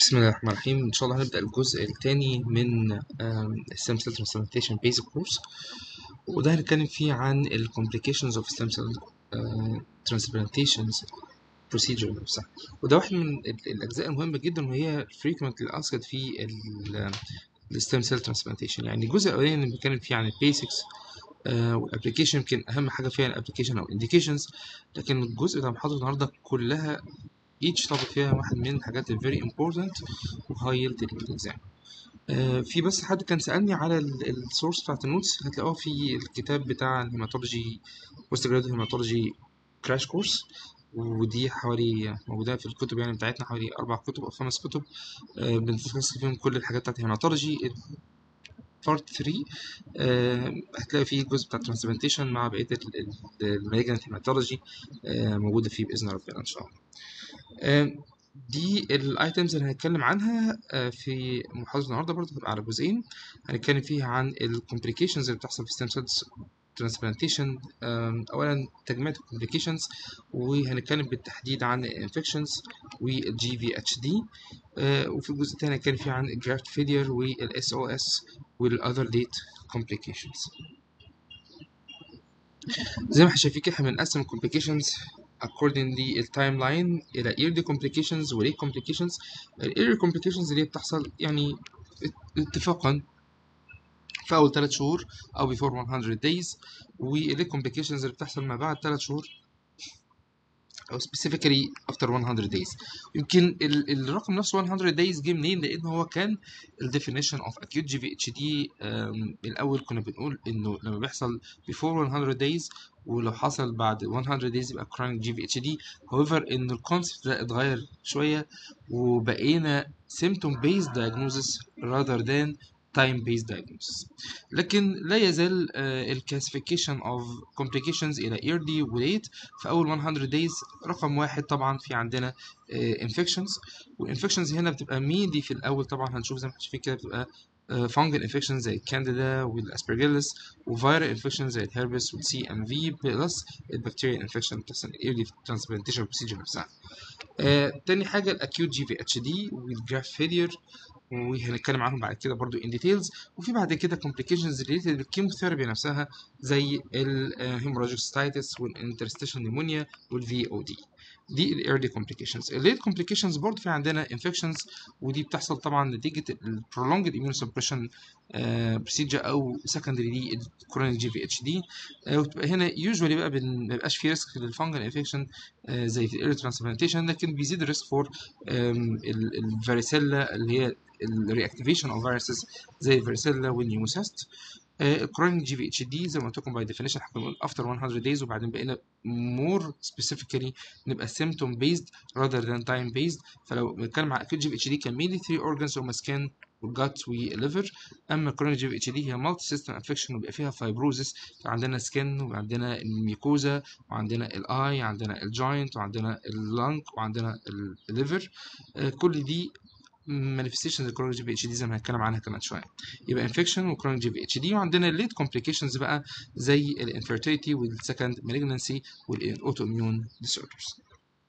بسم الله الرحمن الرحيم ان شاء الله هنبدا الجزء الثاني من السtem cell transplantation basic course وده هنتكلم فيه عن ال complications of stem cell uh, transplantations procedure نفسها وده واحد من ال- الاجزاء المهمه جدا وهي frequently asked في ال ال stem cell transplantation يعني الجزء الاولاني اللي بنتكلم فيه عن البيسكس والابلكيشن يمكن اهم حاجه فيها الابلكيشن او indications لكن الجزء بتاع المحاضره النهارده كلها each topic فيها واحد من الحاجات ال very important و high yield exam آه، في بس حد كان سألني على السورس بتاعت النوتس هتلاقوها في الكتاب بتاع الهيماتولوجي بوست جراد هيماتولوجي كراش كورس ودي حوالي موجودة في الكتب يعني بتاعتنا حوالي أربع كتب أو خمس كتب آه، بنفصل فيهم كل الحاجات بتاعت الهيماتولوجي بارت 3 آه، هتلاقي فيه الجزء بتاع الترانسبلانتيشن مع بقية المالجنت هيماتولوجي موجودة فيه بإذن ربنا إن شاء الله. آم، دي الايتمز اللي هنتكلم عنها آه، في محاضرة النهارده برضه هتبقى على جزئين هنتكلم فيها عن الكومبليكيشنز اللي بتحصل في stem cells transplantation آم، اولا تجميع الكومبليكيشنز وهنتكلم بالتحديد عن الانفكشنز والجي في اتش دي وفي الجزء الثاني هنتكلم فيه عن الجرافت فيلير والاس او اس والاذر ديت كومبليكيشنز زي ما احنا شايفين كده احنا بنقسم الكومبليكيشنز accordingly التايم لاين الى early complications و late complications ال early complications اللي هي بتحصل يعني اتفاقا في اول 3 شهور او before 100 days وال late complications اللي بتحصل ما بعد 3 شهور او specifically after 100 days يمكن ال الرقم نفسه 100 days جه منين لان هو كان ال definition of acute GVHD um, الاول كنا بنقول انه لما بيحصل before 100 days ولو حصل بعد 100 days يبقى chronic GVHD however ان الكونسبت ده اتغير شويه وبقينا symptom based diagnosis rather than time based diagnosis لكن لا يزال الكلاسيفيكيشن اوف complications الى early و late في اول 100 days رقم واحد طبعا في عندنا انفكشنز والانفكشنز هنا بتبقى مينلي في الاول طبعا هنشوف زي ما احنا شايفين كده بتبقى فانجل انفكشن زي الكانديدا والاسبرجيلس وفيرال انفكشن زي الهربس والسي ام في بلس البكتيريا انفكشن بتحصل ايرلي ترانسبلانتيشن بروسيجر نفسها. آه، تاني حاجه الاكيوت جي في اتش دي والجراف فيلير وهنتكلم عنهم بعد كده برضو ان ديتيلز وفي بعد كده complications related بالكيموثيرابي نفسها زي الهيموراجيك ستايتس والانترستيشن نيمونيا والفي او دي دي الايرلي complications الليت complications برضو في عندنا infections ودي بتحصل طبعا نتيجه ال prolonged immunosuppression آه، procedure او secondary دي chronic جي في اتش دي وتبقى هنا usually بقى بن- ما بيبقاش في ريسك للفانجل انفكشن زي في الايرلي ترانسبلانتيشن لكن بيزيد الريسك فور الفاريسيلا اللي هي الرياكتيفيشن اوف فيروسز زي الفاريسيلا والنيوموسيست الكرونيك جي في اتش دي زي ما قلت لكم باي ديفينيشن احنا بنقول افتر 100 days وبعدين بقينا مور سبيسيفيكالي نبقى symptom based rather than time based فلو بنتكلم على acute جي في اتش دي كان mainly 3 organs هما skin والجات والليفر اما الكرونيك جي في اتش دي هي مالتي سيستم انفكشن وبيبقى فيها فايبروزس عندنا سكن وعندنا الميكوزا وعندنا الاي عندنا الجوينت وعندنا اللنج وعندنا الليفر كل دي مانيفستيشنز الكرونيك جي في اتش دي زي ما هنتكلم عنها كمان شويه يبقى انفكشن وكرونيك جي في اتش دي وعندنا الليت كومبليكيشنز بقى زي الانفيرتيليتي والسكند مالجنسي والاوتو اميون ديسوردرز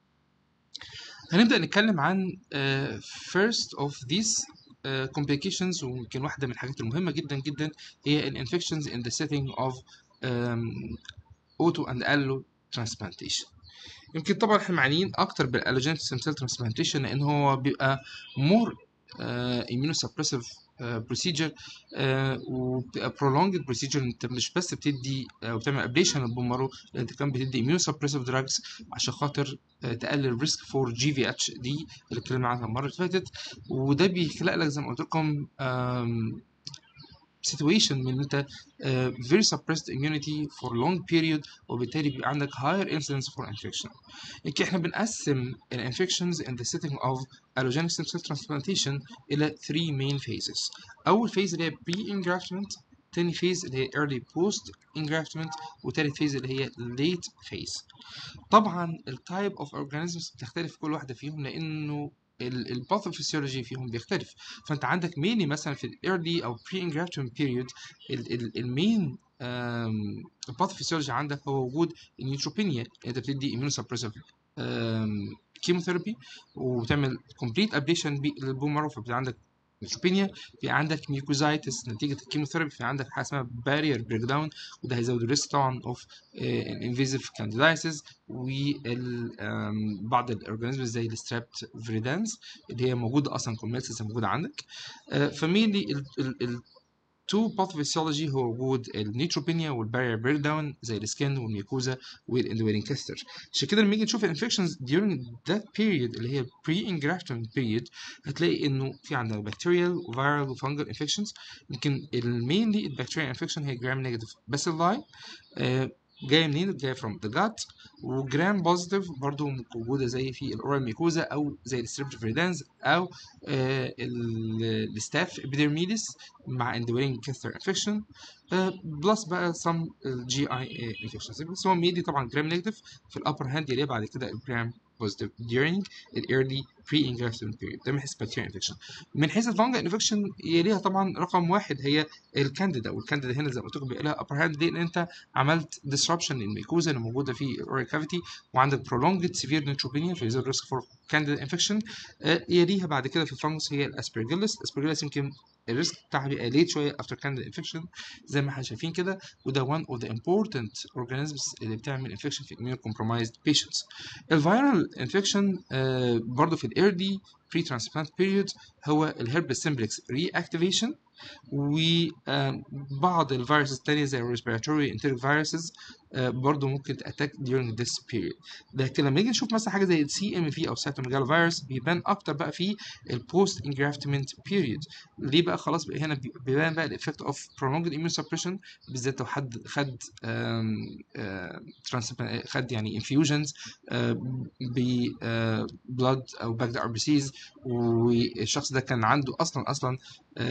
هنبدا نتكلم عن uh, first of these uh, complications ويمكن واحده من الحاجات المهمه جدا جدا هي الانفكشنز in the setting of um, auto and allo transplantation يمكن طبعا احنا معنيين اكتر بالالوجينيك ستيم سيل ترانسبلانتيشن لان هو بيبقى مور immunosuppressive بروسيجر وبتبقى prolonged بروسيجر انت مش بس بتدي آه، وبتعمل ابليشن للبومارو انت كمان بتدي immunosuppressive دراجز عشان خاطر آه، تقلل ريسك فور جي في اتش دي اللي اتكلمنا عنها المره اللي فاتت وده بيخلق لك زي ما قلت لكم آم، situation من إن انت uh, very suppressed immunity for long period وبالتالي بيبقى عندك higher incidence for infection يمكن احنا بنقسم ال infections in the setting of allogenic stem cell transplantation إلى three main phases أول phase اللي هي pre-engraftment تاني phase اللي هي early post engraftment وتالت phase اللي هي late phase طبعا التايب اوف اورجانيزمز بتختلف كل واحده فيهم لانه الباثوفيسيولوجي فيهم بيختلف فانت عندك ميني مثلا في الايرلي او بري انجرافتمنت بيريود المين الباثوفيسيولوجي عندك هو وجود النيوتروبينيا انت بتدي immunosuppressive كيموثيرابي وبتعمل كومبليت ابليشن للبون مارو فبيبقى عندك نيوتروبينيا في عندك ميوكوزايتس نتيجه الكيموثيرابي في عندك حاجه اسمها بارير بريك داون وده هيزود الريسك طبعا اوف انفيزيف كانديدايسيس وبعض الاورجانيزمز زي السترابت فيريدانس اللي هي موجوده اصلا كوميلسيس موجوده عندك فمينلي تو باثوفيسيولوجي هو وجود النيوتروبينيا والبارير بريك داون زي السكين والميوكوزا والاندويرين كاستر عشان كده لما نيجي نشوف الانفكشنز during that period اللي هي pre engraftment period هتلاقي انه في عندنا بكتيريال وفيرال وفانجل انفكشنز يمكن المينلي البكتيريال انفكشن هي جرام نيجاتيف باسيلاي جايه منين؟ جايه from the gut وجرام بوزيتيف برضو موجوده زي في الاورال ميكوزا او زي الستريبتوفيريدانز او آه الستاف ابيدرميدس مع اندويرين كاستر انفكشن بلس بقى some جي اي انفكشنز بس هو ميدي طبعا جرام نيجاتيف في الابر هاند يليه بعد كده الجرام positive during the early pre-engraftment period ده من حيث bacterial infection من حيث الفانجل infection يليها طبعا رقم واحد هي الكانديدا والكانديدا هنا زي ما قلت لكم بيبقى لها upper hand ليه؟ لان انت عملت disruption للميكوزا اللي موجوده في الاورال كافيتي وعندك prolonged severe neutropenia فيزيد risk for candida infection آه يليها بعد كده في الفانجس هي الاسبرجيلس الاسبرجيلس يمكن الريسك بتاعها بيبقى ليت شويه افتر كانديدا انفكشن زي ما احنا شايفين كده وده one of the important organisms اللي بتعمل انفكشن في immune compromised patients الفيرال انفكشن آه برضه في الايرلي pre transplant period هو الهربس سمبلكس reactivation وبعض الفيروسز التانية زي الريسبيراتوري انتريك فيروسز برضه ممكن تاتاك during this period لكن لما نيجي نشوف مثلا حاجه زي السي ام في او سيتوميجالو فيروس بيبان اكتر بقى في البوست انجرافتمنت بيريود ليه بقى خلاص بقى هنا بيبان بقى الايفكت اوف prolonged immune suppression بالذات لو حد خد خد يعني انفيوجنز ب بلاد او باكد ار بي سيز والشخص ده كان عنده اصلا اصلا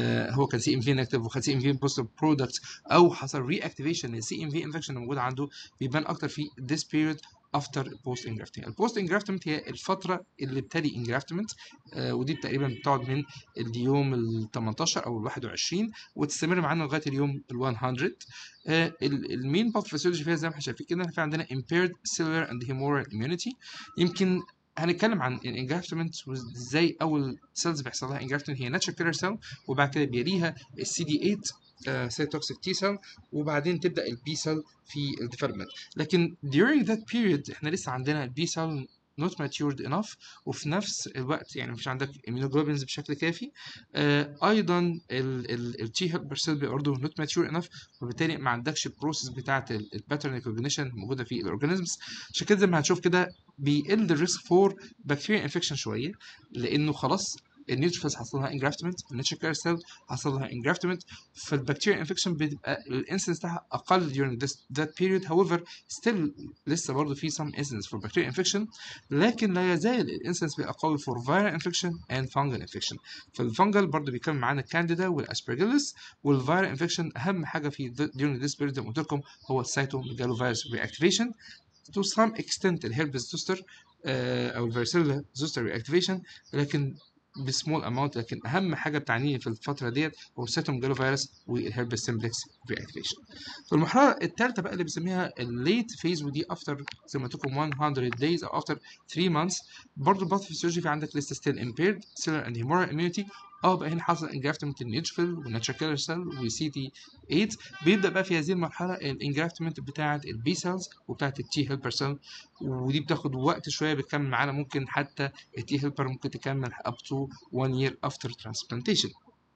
هو كان سي ام في نيجاتيف وخد سي ام في بوزيتيف برودكت او حصل ري اكتيفيشن للسي ام في انفكشن موجود عنده بيبان اكتر في this period after post engraftment البوست engraftment هي الفتره اللي بتلي engraftment آه ودي تقريبا بتقعد من اليوم ال 18 او ال 21 وتستمر معانا لغايه اليوم ال 100 آه المين باثوفيسيولوجي فيها زي ما احنا شايفين كده في عندنا impaired cellular and humoral immunity يمكن هنتكلم عن الانجرافتمنت وازاي اول سيلز بيحصل لها انجرافتمنت هي ناتشر كيلر سيل وبعد كده بيليها السي دي 8 سيتوكسيك تي سيل وبعدين تبدا البي سيل في الديفلوبمنت لكن during that period احنا لسه عندنا البي سيل not matured enough وفي نفس الوقت يعني مفيش عندك immunoglobulins بشكل كافي آه ايضا التي هيلبر سيل برضه not mature enough وبالتالي ما عندكش البروسيس بتاعه الباترن ريكوجنيشن موجوده في الاورجانيزمز عشان كده زي ما هنشوف كده بيقل الريسك فور بكتيريا انفكشن شويه لانه خلاص النيوتروفيلز حصل لها انجرافتمنت الناتشر كير سيل حصل لها انجرافتمنت فالبكتيريا انفكشن بتبقى الانسنس بتاعها اقل during this that period however still لسه برضه في some incidence for bacterial infection لكن لا يزال الانسنس بيبقى قوي for viral infection and fungal infection فالفنجل برضه بيكمل معانا الكانديدا والاسبرجيلس والفيرال انفكشن اهم حاجه في during this period زي ما قلت لكم هو السيتوميجالو فيروس reactivation to some extent الهيربس زوستر او الفيرسيلا زوستر رياكتيفيشن لكن بسمول اماونت لكن اهم حاجه بتعنيني في الفتره ديت هو السيتوم جالو فيروس والهربس سمبلكس رياكتيفيشن في المرحله الثالثه بقى اللي بنسميها الليت فيز ودي افتر زي ما قلت لكم 100 دايز او افتر 3 مانثs برضه الباثوفيسيولوجي في عندك لسه ستيل امبيرد سيلر اند هيمورال اميونيتي اه بقى هنا حصل انجرافتمنت النيوتروفيل والناتشر كيلر سيل وسي تي 8 بيبدا بقى في هذه المرحله الانجرافتمنت بتاعه البي سيلز وبتاعه التي هيلبر سيل ودي بتاخد وقت شويه بتكمل معانا ممكن حتى التي هيلبر ممكن تكمل up to 1 year after transplantation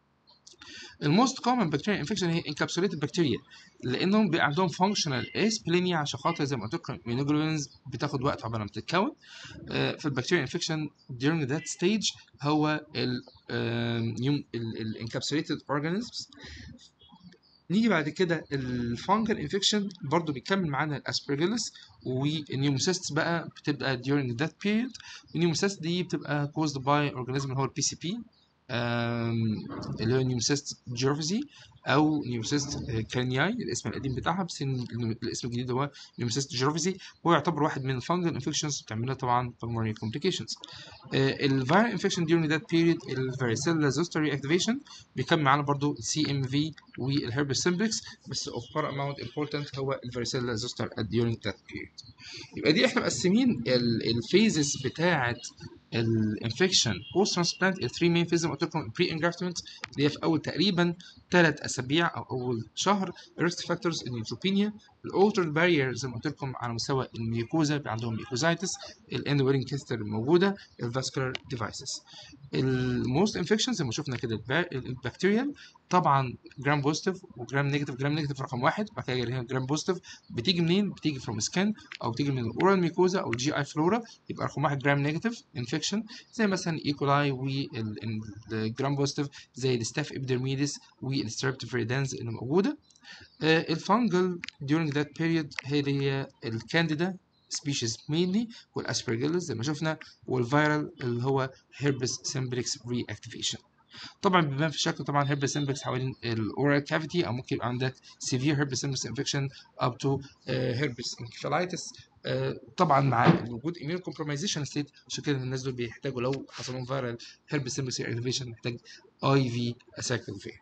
الموست كومن بكتيريا انفكشن هي انكابسوليتد بكتيريا لانهم بيبقى عندهم فانكشنال اسبلينيا عشان خاطر زي ما قلت لكم الميونوجلوبينز بتاخد وقت عقبال ما بتتكون في البكتيريا انفكشن during that stage هو ال الانكابسوليتد اورجانيزمز نيجي بعد كده الفانجل انفكشن برضو بيكمل معانا الاسبرجيلس والنيوموسيست بقى بتبقى during that period النيوموسيست دي بتبقى caused by organism اللي هو البي سي بي آم، اللي هو نيومسيست جيرفزي او نيومسيست كانياي الاسم القديم بتاعها بس إن الاسم الجديد هو نيومسيست جيرفزي هو يعتبر واحد من الفانجل انفكشنز بتعملها طبعا pulmonary complications الفيرال انفكشن during that period الفاريسيلا زوستر reactivation بيكمل معانا برضو السي ام في والهربس سمبلكس بس of paramount important هو الفاريسيلا زوستر during that period يبقى دي احنا مقسمين الفيزز بتاعه الانفكشن بوست ترانسبلانت الثري مين فيز زي ما قلت لكم بري انجرافتمنت اللي هي في اول تقريبا ثلاث اسابيع او اول شهر الريسك فاكتورز النيوتروبينيا الاوتر بارير زي ما قلت لكم على مستوى الميوكوزا بيبقى عندهم ميوكوزايتس الاند ويرنج كيستر الموجوده الفاسكولار ديفايسز الموست انفكشن زي ما شفنا كده البا- البكتيريال طبعا جرام بوزيتيف وجرام نيجاتيف جرام نيجاتيف رقم واحد بعد كده هنا جرام بوزيتيف بتيجي منين؟ بتيجي فروم سكان او بتيجي من الاورال ميكوزا او الجي اي فلورا يبقى رقم واحد جرام نيجاتيف انفكشن زي مثلا ايكولاي والجرام بوزيتيف زي الستاف ابيدرميدس والستريبتوفيريدانز اللي موجوده آه، الفانجل during that period هي اللي هي الكانديدا species mainly والاسبرجيلس زي ما شفنا والفيرال اللي هو هيربس سمبلكس reactivation طبعا بيبان في الشكل طبعا هيربس سمبلكس حوالين الاورال كافيتي او ممكن يبقى عندك severe herpes simplex infection up to uh, herpes encephalitis آه، طبعا مع وجود immune compromisation state عشان كده الناس دول بيحتاجوا لو حصل لهم viral herpes simplex reactivation محتاج اي في اساكلوفير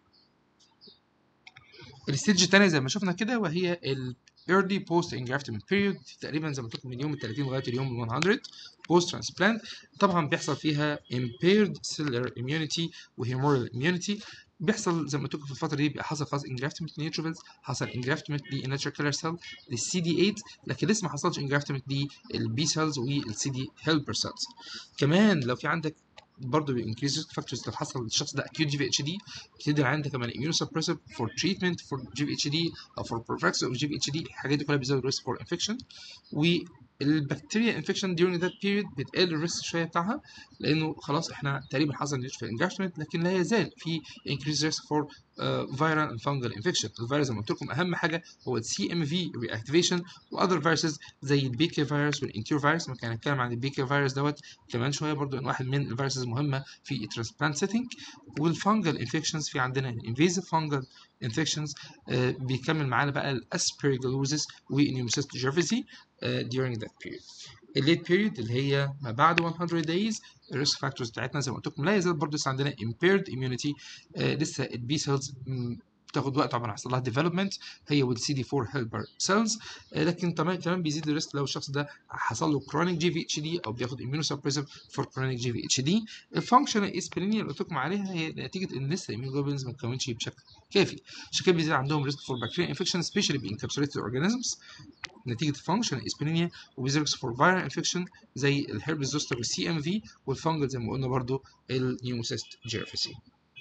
الستيج الثانيه زي ما شفنا كده وهي ال early post engraftment period تقريبا زي ما قلت لكم من يوم ال 30 لغايه اليوم ال 100 post transplant طبعا بيحصل فيها impaired cellular immunity و humoral immunity بيحصل زي ما قلت لكم في الفتره دي بيبقى حصل خلاص engraftment neutrophils حصل engraftment للناتشرال كيلر سيل للسي دي 8 لكن لسه ما حصلش engraftment للبي سيلز والسي دي هيلبر سيلز كمان لو في عندك برضه بينكريز ريسك فاكتورز لو حصل للشخص ده اكيوت جي في اتش دي بتدي عندك كمان اميونو سبريسيف فور تريتمنت فور جي في اتش دي او فور بروفلاكسس اوف جي في اتش دي الحاجات دي كلها بتزود ريسك فور انفكشن والبكتيريا انفكشن during that period بتقل الريسك شويه بتاعها لانه خلاص احنا تقريبا حصل نيوتش في الانجاشمنت لكن لا يزال في increased risk for uh, viral and fungal infection الفيروس زي ما قلت لكم اهم حاجه هو السي ام في reactivation واذر فيروسز زي البيكي فيروس والانتير فيروس ممكن هنتكلم عن البيكي فيروس دوت كمان شويه برضو ان واحد من الفيروسز المهمه في الترانسبلانت سيتنج والفانجل انفكشنز في عندنا الانفيزيف فانجل انفكشنز بيكمل معانا بقى الاسبرجلوزس والنيوموسيست جيرفيسي during that period الليت بيريد اللي هي ما بعد 100 days الريسك فاكتورز بتاعتنا زي ما قلت لكم لا يزال برضه لسه عندنا impaired immunity آه لسه البي سيلز بتاخد وقت طبعا يحصل لها ديفلوبمنت هي والسي دي 4 هيلبر سيلز لكن كمان كمان بيزيد الريسك لو الشخص ده حصل له كرونيك جي في اتش دي او بياخد اميونو سبريسيف فور كرونيك جي في اتش دي الفانكشنال اسبرينيا اللي قلت لكم عليها هي نتيجه ان لسه الاميونوجلوبينز ما اتكونتش بشكل كافي عشان كده بيزيد عندهم ريسك فور بكتيريا انفكشن سبيشالي بانكابسوليتد اورجانيزمز نتيجه فانكشنال اسبرينيا وبيزيد ريسك فور فيرال انفكشن زي الهربس زوستر والسي ام في والفانجل زي ما قلنا برضو النيوموسيست جيرفيسي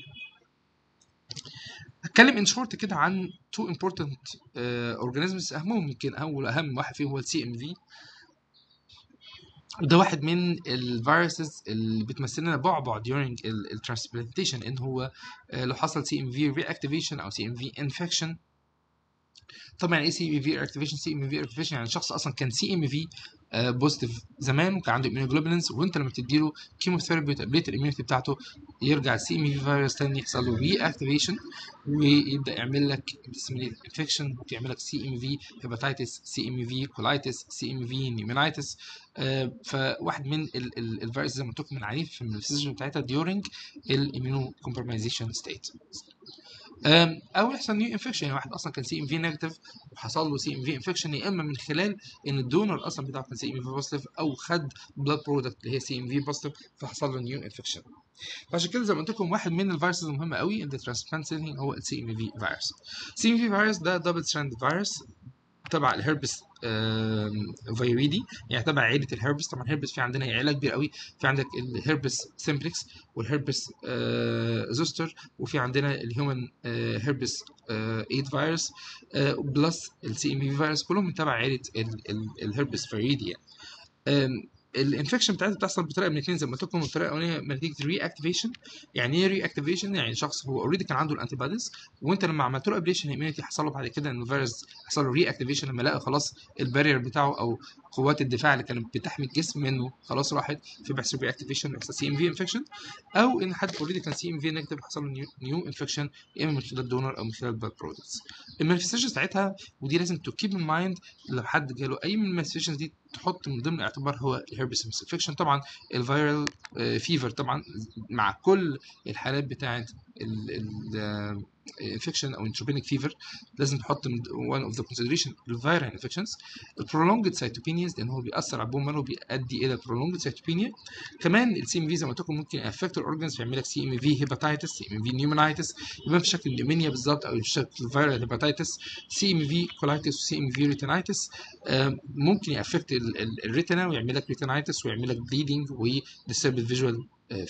هتكلم ان شورت كده عن تو امبورتنت اورجانيزمز اهمهم يمكن اول اهم واحد فيهم هو السي ام في وده واحد من الفيروسز اللي بتمثل لنا بعبع during الترانسبلانتيشن ان هو آه، لو حصل سي ام في رياكتيفيشن او سي ام في انفكشن طبعا ايه سي ام في رياكتيفيشن سي ام في رياكتيفيشن يعني شخص اصلا كان سي ام في بوزيتيف زمان وكان عنده immunoglobulins وانت لما بتديله كيموثيرابي وتقليت الاميونيتي بتاعته يرجع السي ام في فيروس تاني يحصل له ري اكتيفيشن ويبدا يعمل لك disseminated انفكشن ويعمل لك سي ام في هيباتيتس سي ام في كولايتس سي ام في نيومينايتس فواحد من الفيروس زي ما قلت لكم من عنيف في المانيفستيشن بتاعتها during الاميونو كومبرومايزيشن ستيت أم، او يحصل نيو انفكشن يعني واحد اصلا كان سي ام في نيجاتيف وحصل له سي ام في انفكشن يا اما من خلال ان الدونر اصلا بتاعه كان سي ام في بوزيتيف او خد بلاد برودكت اللي هي سي ام في بوزيتيف فحصل له نيو انفكشن فعشان كده زي ما قلت لكم واحد من الفيروسز المهمه قوي ان ترانسبلانت سيتنج هو السي ام في فيروس السي ام في فيروس ده دبل ستراند فيروس تبع الهربس فيرويدي يعني تبع عيله الهربس طبعا الهربس في عندنا عيله كبيره قوي في عندك الهربس سيمبلكس والهربس زوستر وفي عندنا الهيومن هربس 8 فيروس بلس السي ام في فيروس كلهم من تبع عيله الهربس فيرويدي يعني الانفكشن بتاعتها بتحصل بطريقه من الاثنين زي ما قلت لكم الطريقه الاولانيه نتيجه ري اكتيفيشن يعني ايه ري اكتيفيشن يعني شخص هو اوريدي كان عنده الانتي بوديز وانت لما عملت له ابليشن اميونيتي حصل له بعد كده ان الفيروس حصل له ري اكتيفيشن لما لقى خلاص البارير بتاعه او قوات الدفاع اللي كانت بتحمي الجسم منه خلاص راحت فبيحصل ري اكتيفيشن ويحصل سي ام في انفكشن او ان حد اوريدي كان سي ام في نيجاتيف حصل له نيو انفكشن يا اما من خلال الدونر او من خلال البلاد برودكتس المانيفستيشن ساعتها ودي لازم تو كيب ان مايند لو حد جاله اي من المانيفستيشنز دي تحط من ضمن الاعتبار هو الهربس انفكشن طبعا الفيرال فيفر طبعا مع كل الحالات بتاعه الانفكشن او انتروبينيك فيفر لازم تحط one of the consideration الفيرال انفكشنز البرولونجد سايتوبينياز لان هو بيأثر على البون مارو بيؤدي الى prolonged سايتوبينيا كمان السي ام في زي ما قلت لكم ممكن افكت الاورجنز فيعمل لك سي ام في هيباتيتس سي ام في نيومونايتس يبان في شكل نيومينيا بالظبط او في شكل فيرال هيباتيتس سي ام في كولايتس وسي ام في ريتينايتس ممكن يافكت الريتنا ويعمل لك ريتينايتس ويعمل لك بليدنج ويديسترب الفيجوال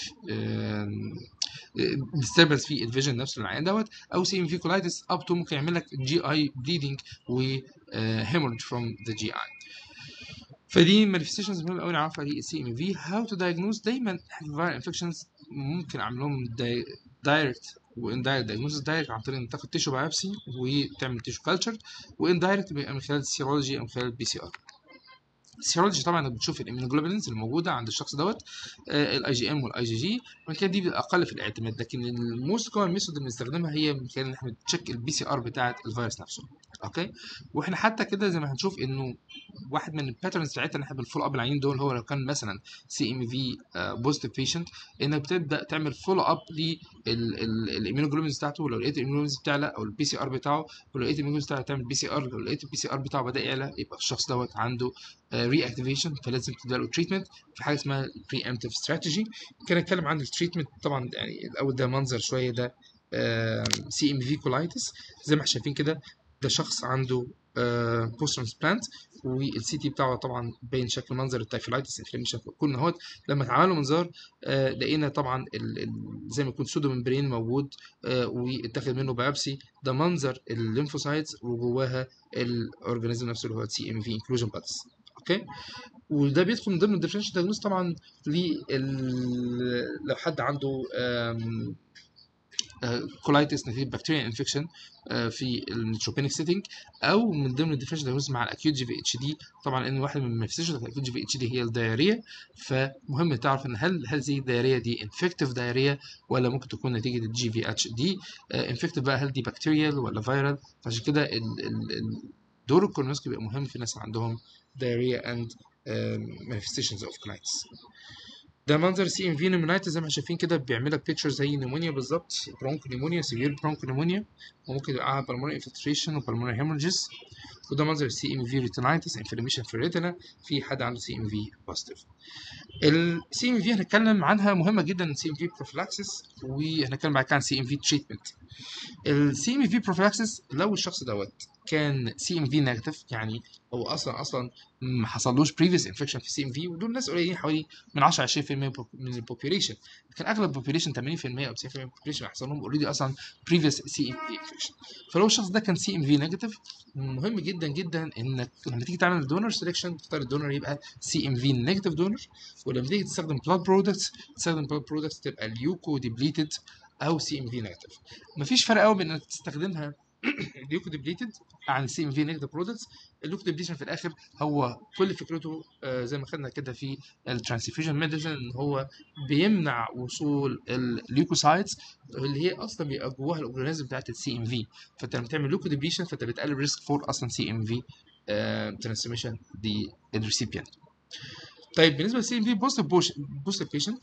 ديستربنس في الفيجن نفسه العيان دوت او سي ام في كولايتس اب تو ممكن يعمل لك جي اي بليدنج و هيمورج فروم ذا جي اي فدي مانيفستيشنز مهمه قوي نعرفها دي السي ام في هاو تو دايجنوز دايما الفيرال انفكشنز ممكن اعمل لهم دايركت وان دايركت دايجنوز دايركت عن طريق ان تاخد تيشو بايوبسي وتعمل تيشو كلتشر وان دايركت بيبقى من خلال السيرولوجي او من خلال البي سي ار السيرولوجي طبعا بتشوف الاميونوجلوبولينز الموجوده عند الشخص دوت الاي جي ام والاي جي جي وكان دي اقل في الاعتماد لكن الموست كومن ميثود اللي بنستخدمها هي من خلال ان احنا نتشيك البي سي ار بتاعه الفيروس نفسه اوكي واحنا حتى كده زي ما هنشوف انه واحد من الباترنز بتاعتنا ان احنا بالفولو اب العينين دول هو لو كان مثلا سي ام في بوزيتيف بيشنت انك بتبدا تعمل فولو اب للاميونوجلوبولينز بتاعته ولو لقيت الاميونوجلوبولينز بتعلى او البي سي ار بتاعه ولو لقيت الاميونوجلوبولينز بتاعه تعمل بي سي ار لو لقيت البي سي ار بتاعه بدا يعلى يبقى الشخص دوت عنده ري اكتيفيشن فلازم تبدا له تريتمنت في حاجه اسمها بري امتيف استراتيجي كان اتكلم عن التريتمنت طبعا يعني الاول ده منظر شويه ده سي ام في كولايتس زي ما احنا شايفين كده ده شخص عنده بوست ترانسبلانت والسي تي بتاعه طبعا باين شكل منظر التايفلايتس انفلاميشن كل اهوت لما اتعملوا منظار آه لقينا طبعا ال ال زي ما يكون سودو ممبرين موجود آه واتاخد منه بايوبسي ده منظر الليمفوسايتس وجواها الاورجانيزم نفسه اللي هو سي ام في انكلوجن بادز اوكي وده بيدخل من ضمن الديفرنشال دايجنوز طبعا لو حد عنده كولايتس نتيجه بكتيريا انفكشن في النيتروبينيك سيتنج او من ضمن الديفرنشال دايجنوز مع الاكيوت جي في اتش دي طبعا ان واحد من المانيفستيشنز الاكيوت جي في اتش دي هي الدايريا فمهم تعرف ان هل هل زي الدايريا دي انفكتيف دايريا ولا ممكن تكون نتيجه الجي في اتش دي انفكتيف بقى هل دي بكتيريال ولا فيرال فعشان كده دور الكولونوسكوبي بيبقى مهم في الناس اللي عندهم diarrhea and um, manifestations of colitis ده منظر سي ام في نيمونايتس زي ما احنا شايفين كده بيعمل لك بيكتشر زي نيمونيا بالظبط برونكو نيمونيا سيفير برونكو نيمونيا وممكن يبقى بالمونري انفلتريشن وبالمونري هيمورجز وده منظر سي ام في ريتينايتس انفلاميشن في الريتنا في حد عنده سي ام في بوزيتيف السي ام في هنتكلم عنها مهمه جدا سي ام في بروفلاكسس وهنتكلم بعد كده عن سي ام في تريتمنت السي ام في بروفلاكسس لو الشخص دوت كان سي ام في نيجاتيف يعني هو اصلا اصلا ما حصلوش بريفيس انفكشن في سي ام في ودول ناس قليلين حوالي من 10 20% من البوبيوليشن لكن اغلب البوبيوليشن 80% او 90% من البوبيوليشن حصل لهم اوريدي اصلا بريفيس سي ام في انفكشن فلو الشخص ده كان سي ام في نيجاتيف مهم جدا جدا انك لما تيجي تعمل دونر سelection تختار الدونر يبقى سي ام في نيجاتيف دونر ولما تيجي تستخدم بلاد برودكتس تستخدم بلاد برودكتس تبقى اليوكو ديبليتد او سي ام في نيجاتيف مفيش فرق قوي بين انك تستخدمها ليوكو ديبليتد عن سي ام في نيجاتيف برودكتس الليوكو ديبليشن في الاخر هو كل فكرته آه زي ما خدنا كده في الترانسفيوجن ميديسن ان هو بيمنع وصول الليوكوسايتس اللي هي اصلا بيبقى جواها الاورجانيزم بتاعت السي ام في فانت لما تعمل ليوكو ديبليشن فانت بتقلل ريسك فور اصلا سي ام في ترانسميشن دي الريسيبيانت طيب بالنسبه للسي ام في بوزيتيف بيشنت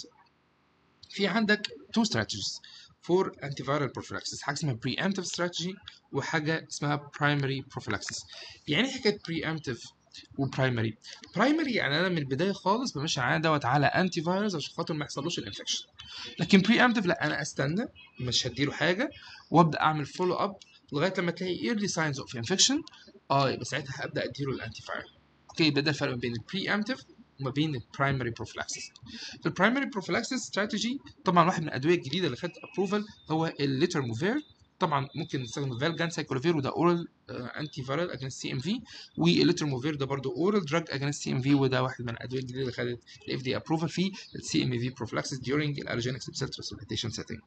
في عندك تو استراتيجيز فور انتي فيرال بروفيلاكسيس حاجه اسمها بري امتيف استراتيجي وحاجه اسمها برايمري بروفيلاكسيس يعني ايه حكايه بري امتيف وبرايمري برايمري يعني انا من البدايه خالص بمشي على دوت على انتي فيروس عشان خاطر ما يحصلوش الانفكشن لكن بري امتيف لا انا استنى مش هديله حاجه وابدا اعمل فولو اب لغايه لما تلاقي ايرلي ساينز اوف انفكشن اه يبقى ساعتها هبدا اديله الانتي فيرال اوكي يبقى ده الفرق بين البري امتيف وما بين البرايمري بروفلاكسيس البرايمري بروفلاكسيس استراتيجي طبعا واحد من الادويه الجديده اللي خدت ابروفال هو الليتر موفير طبعا ممكن نستخدم فالجان سايكلوفير وده اورال انتي فيرال اجينست سي ام في والليتر موفير ده برضه اورال دراج اجينست سي ام في وده واحد من الادويه الجديده اللي خدت الاف دي ابروفال في السي ام في بروفلاكسيس during الالرجينيك سيل ترانسبلانتيشن سيتنج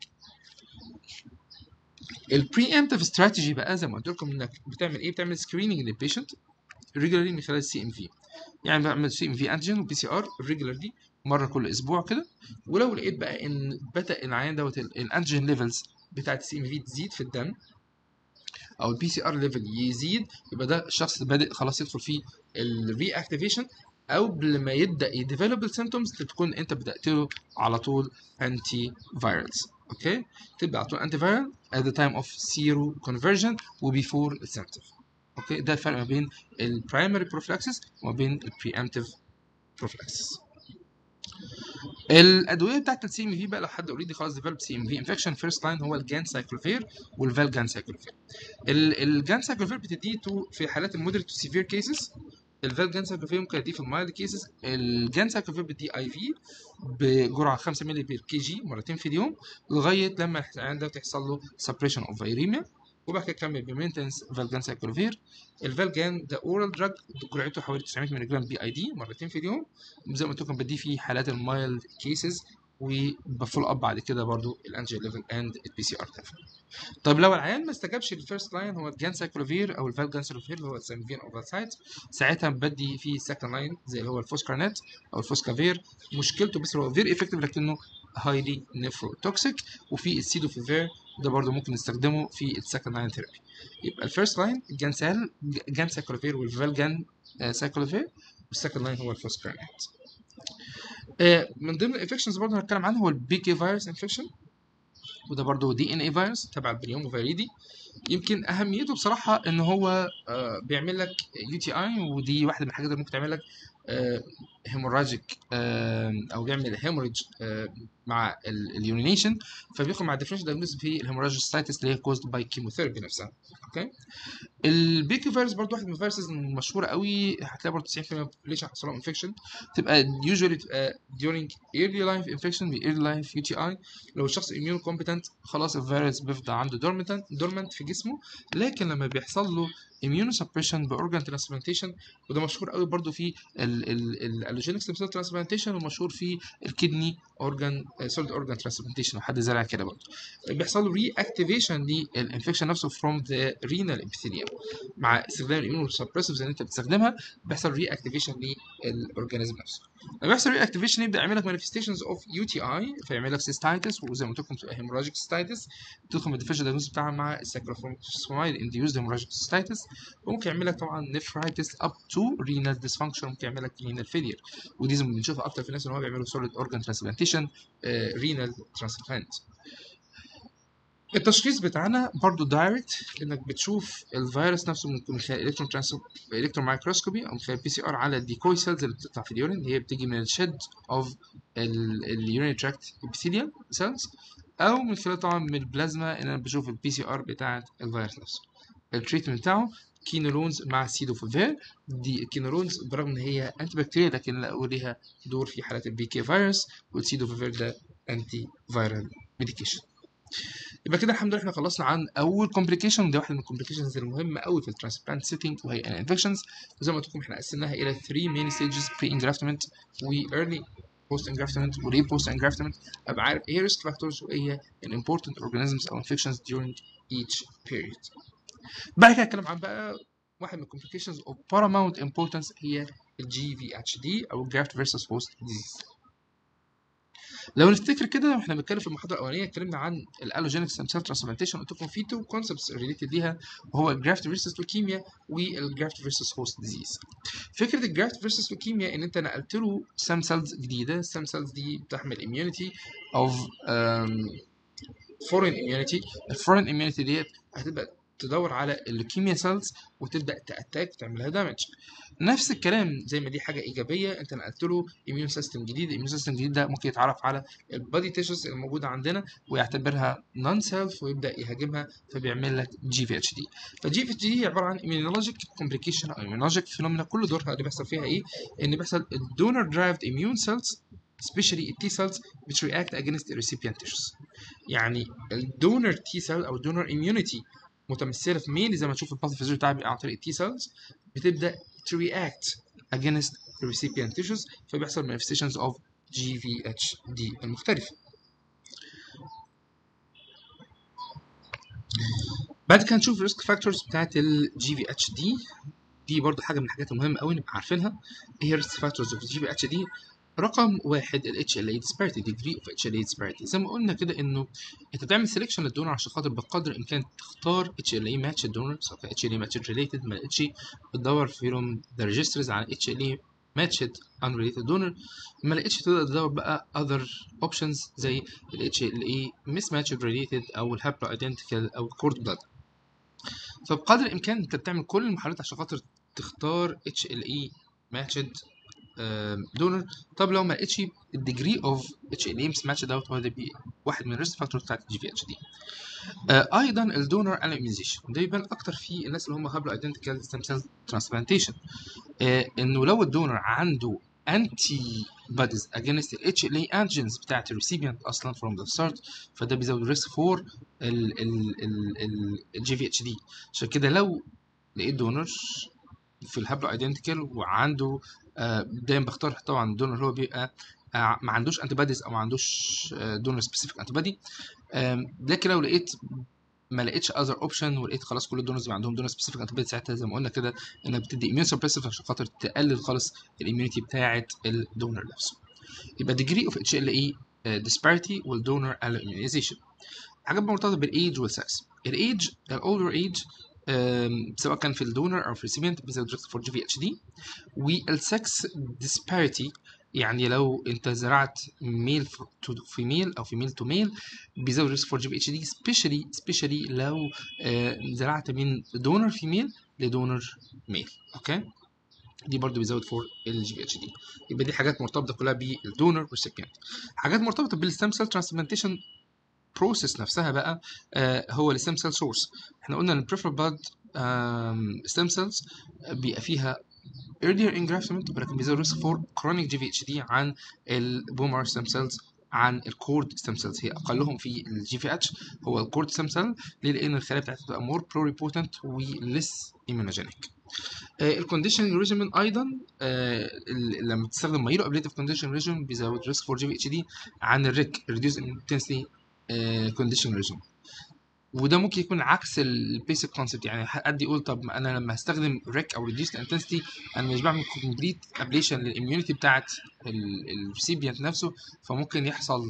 البري امتيف استراتيجي بقى زي ما قلت لكم انك بتعمل ايه بتعمل سكريننج للبيشنت ريجولارلي من خلال السي ام في يعني بعمل سي ام في انتيجين وبي سي ار ريجولارلي مره كل اسبوع كده ولو لقيت بقى ان بدا العيان دوت الانتيجين ليفلز بتاعت السي ام في تزيد في الدم او البي سي ار ليفل يزيد يبقى ده الشخص بادئ خلاص يدخل في الري اكتيفيشن او قبل ما يبدا يديفلوب السيمتومز تكون انت بدات له على طول انتي فيرالز اوكي تبدا على طول انتي فيرال at the time of zero conversion وبيفور السيمتوم اوكي ده الفرق ما بين البرايمري بروفلاكسس وما بين البريامتيف بروفلاكسس الادويه بتاعت السي ام في بقى لو حد اوريدي خلاص ديفلوب سي ام في انفكشن فيرست لاين هو الجان سايكلوفير والفالجان سايكلوفير الجان سايكلوفير بتديه تو في حالات المودريت تو سيفير كيسز الفالجان سايكلوفير ممكن اديه في المايلد كيسز الجان سايكلوفير بديه اي في بجرعه 5 مللي بير كي جي مرتين في اليوم لغايه لما العيان ده تحصل له سبريشن اوف فيريميا وبعد كده كمل بمينتنس فالجان سايكلوفير الفالجان ده اورال دراج جرعته حوالي 900 مللي جرام بي اي دي مرتين في اليوم زي ما قلت لكم بديه في حالات المايلد كيسز وبفول اب بعد كده برضو الانجي ليفل اند البي سي ار ليفل طيب لو العيان ما استجابش للفيرست لاين هو الجان سايكلوفير او الفالجان سايكلوفير اللي هو السامفين او فالسايت ساعتها بدي في سكند لاين زي اللي هو الفوسكارنت او الفوسكافير مشكلته بس هو فيري افكتيف لكنه هايلي نيفروتوكسيك وفي السيدوفيفير ده برضه ممكن نستخدمه في السكند لاين ثيرابي يبقى الفيرست لاين الجان سال جان سايكلوفير والفالجان سايكلوفير والسكند لاين هو الفوسكارنت من ضمن الانفكشنز برضه هنتكلم عنه هو البي كي فيروس انفكشن وده برضه دي ان اي فيروس تبع البريوم فيريدي يمكن اهميته بصراحه ان هو آه بيعمل لك يو تي اي ودي واحده من الحاجات اللي ممكن تعمل لك هيموراجيك او بيعمل هيموريج مع اليورينيشن فبيدخل مع الديفرنشال دايجنوز في الهيموراجيك ستاتس اللي هي كوزد باي كيموثيرابي نفسها اوكي البيكي فيروس برضه واحد من الفيروسز المشهوره قوي هتلاقي برضه 90% من البوبليشن حصل لهم انفكشن تبقى يوجوالي تبقى during early life infection ب early life UTI لو الشخص immune competent خلاص الفيروس بيفضل عنده dormant dormant في جسمه لكن لما بيحصل له immunosuppression باورجان ترانسبلانتيشن وده مشهور قوي برضو في الالوجينيك ستيم سيل ترانسبلانتيشن ومشهور في الكدني اورجان سوليد اورجان ترانسبلانتيشن لو حد زرع كده برضو بيحصل له ري اكتيفيشن للانفكشن نفسه فروم ذا رينال ابيثيليوم مع استخدام الاميونوسبريسيفز اللي انت بتستخدمها بيحصل ري اكتيفيشن للاورجانيزم نفسه لما يحصل ري اكتيفيشن يبدا يعمل لك مانيفستيشنز اوف يو تي اي فيعمل لك سيستايتس وزي ما قلت لكم تبقى هيموراجيك سيستايتس تدخل من الديفيشن دايجنوز بتاعها مع الساكروفوسفومايد انديوزد هيموراجيك سيستايتس وممكن يعمل لك طبعا نفرايتس اب تو رينال ديسفانكشن ممكن يعمل لك رينال فيلير ودي زي ما بنشوفها اكتر في الناس اللي هو بيعملوا سوليد اورجان ترانسبلانتيشن رينال ترانسبلانت التشخيص بتاعنا برضو دايركت انك بتشوف الفيروس نفسه من خلال الكترون ترانسف الكترون مايكروسكوبي او من خلال بي سي ار على الديكوي سيلز اللي بتطلع في اليورين اللي هي بتيجي من الشد اوف اليورين تراكت ابيثيليال سيلز او من خلال طبعا من البلازما ان انا بشوف البي سي ار بتاعت الفيروس نفسه التريتمنت بتاعه كينولونز مع سيدوفوفير دي الكينولونز برغم ان هي انتي بكتيريا لكن ليها دور في حالات البي كي فيروس والسيدوفوفير ده انتي فيرال ميديكيشن يبقى كده الحمد لله احنا خلصنا عن اول كومبليكيشن ده واحده من الكومبليكيشنز المهمه قوي في الترانسبلانت سيتنج وهي الانفكشنز وزي ما قلت لكم احنا قسمناها الى 3 مين ستيجز بري انجرافتمنت وايرلي بوست انجرافتمنت وليه بوست انجرافتمنت ابقى عارف ايه ريسك فاكتورز وايه الامبورتنت اورجانيزمز او انفكشنز during each period بعد كده اتكلم عن بقى واحد من الكومبليكيشنز اوف paramount importance هي الجي في اتش دي او جرافت فيرسس هوست ديزيز لو نفتكر كده واحنا بنتكلم في المحاضره الاولانيه اتكلمنا عن الالوجينيك ستيم سيل ترانسبلانتيشن قلت لكم في تو كونسبتس ريليتد ليها وهو الجرافت فيرسس لوكيميا والجرافت فيرسس هوست ديزيز فكره الجرافت فيرسس لوكيميا ان انت نقلت له سام سيلز جديده السام سيلز دي بتحمل اميونيتي اوف فورين اميونيتي الفورين اميونيتي ديت هتبقى تدور على اللوكيميا سيلز وتبدا تاتاك تعملها دامج نفس الكلام زي ما دي حاجه ايجابيه انت نقلت له اميون سيستم جديد الاميون سيستم الجديد ده ممكن يتعرف على البادي تيشوز الموجوده عندنا ويعتبرها نون سيلف ويبدا يهاجمها فبيعمل لك جي في اتش دي فالجي في اتش دي عباره عن immunologic كومبليكيشن او immunologic فينومينا كل دورها اللي بيحصل فيها ايه ان بيحصل الدونر درايفد اميون سيلز especially التي سيلز which react against the recipient tissues يعني الدونر تي سيل او الدونر immunity متمثله في مين زي ما تشوف الباثوفيزيولوجي بتاعها بيبقى عن طريق التي سيلز بتبدا to react against the recipient tissues فبيحصل manifestations of GVHD المختلفة. بعد كده نشوف الريسك فاكتورز بتاعت ال GVHD دي برضو حاجه من الحاجات المهمه قوي نبقى عارفينها ايه ريسك فاكتورز اوف جي بي اتش دي رقم واحد ال HLA disparity degree of HLA disparity زي ما قلنا كده انه انت بتعمل سelection للدونر عشان خاطر بقدر الامكان تختار HLA matched donor سواء كان HLA matched related ما لقيتش بتدور فيهم the registers على HLA matched unrelated donor ما لقيتش تقدر تدور بقى other options زي ال HLA mismatched related او ال haplo identical او cord blood فبقدر الامكان انت بتعمل كل المحاولات عشان خاطر تختار HLA matched دونر طب لو ما لقيتش الديجري اوف اتش ال مش ماتش دوت هو ده بي واحد من الريسك فاكتور بتاعت الجي في اتش دي آه ايضا الدونر انيميزيشن ده يبان اكتر في الناس اللي هم هابلو ايدنتيكال ستيم سيل ترانسبلانتيشن انه لو الدونر عنده انتي بوديز اجينست الاتش ال اي انجنز بتاعت الريسيبيانت اصلا فروم ذا ستارت فده بيزود الريسك فور الجي في اتش دي عشان كده لو لقيت دونر في الهابلو ايدنتيكال وعنده آه دايما بختار طبعا الدونر اللي هو بيبقى آه ما عندوش انتي بوديز او ما عندوش دونر سبيسيفيك انتي بودي لكن لو لقيت ما لقيتش اذر اوبشن ولقيت خلاص كل الدونرز عندهم دونر سبيسيفيك انتي بودي ساعتها زي ما قلنا كده انك بتدي اميون سبريسيف عشان خاطر تقلل خالص الاميونيتي بتاعه الدونر نفسه يبقى degree of HLA disparity والدونر immunization حاجات مرتبطه بالايج والسكس الايج الاولدر ايج سواء كان في الدونر او في الريسيبيانت بيزود ريسك فور جي في اتش دي والسكس ديسباريتي يعني لو انت زرعت ميل تو فيميل او فيميل تو ميل بيزود ريسك فور جي في اتش دي سبيشالي سبيشالي لو زرعت من دونر فيميل لدونر ميل اوكي دي برضو بيزود فور الجي في اتش دي يبقى دي حاجات مرتبطه كلها بالدونر والريسيبيانت حاجات مرتبطه بالستم سيل ترانسبلانتيشن بروسيس نفسها بقى آه هو الستم سيل سورس احنا قلنا ان البريفر بلاد ستم سيلز بيبقى فيها earlier engraftment ولكن بيزود ريسك فور chronic جي في اتش دي عن البومر ستم سيلز عن الكورد ستم سيلز هي اقلهم في الجي في اتش هو الكورد ستم سيل ليه لان الخلايا بتاعتها بتبقى مور برو ريبوتنت وليس immunogenic الكونديشننج ريجيمن ايضا آه لما تستخدم مايلو ابليتيف كونديشن ريجيم بيزود ريسك فور جي في اتش دي عن الريك ريديوس انتنسيتي كونديشن ريجيم وده ممكن يكون عكس البيسك كونسبت يعني حد يقول طب ما انا لما هستخدم ريك او ريديوس انتنسيتي انا مش بعمل كومبليت ابليشن للاميونيتي بتاعت الريسيبيانت نفسه فممكن يحصل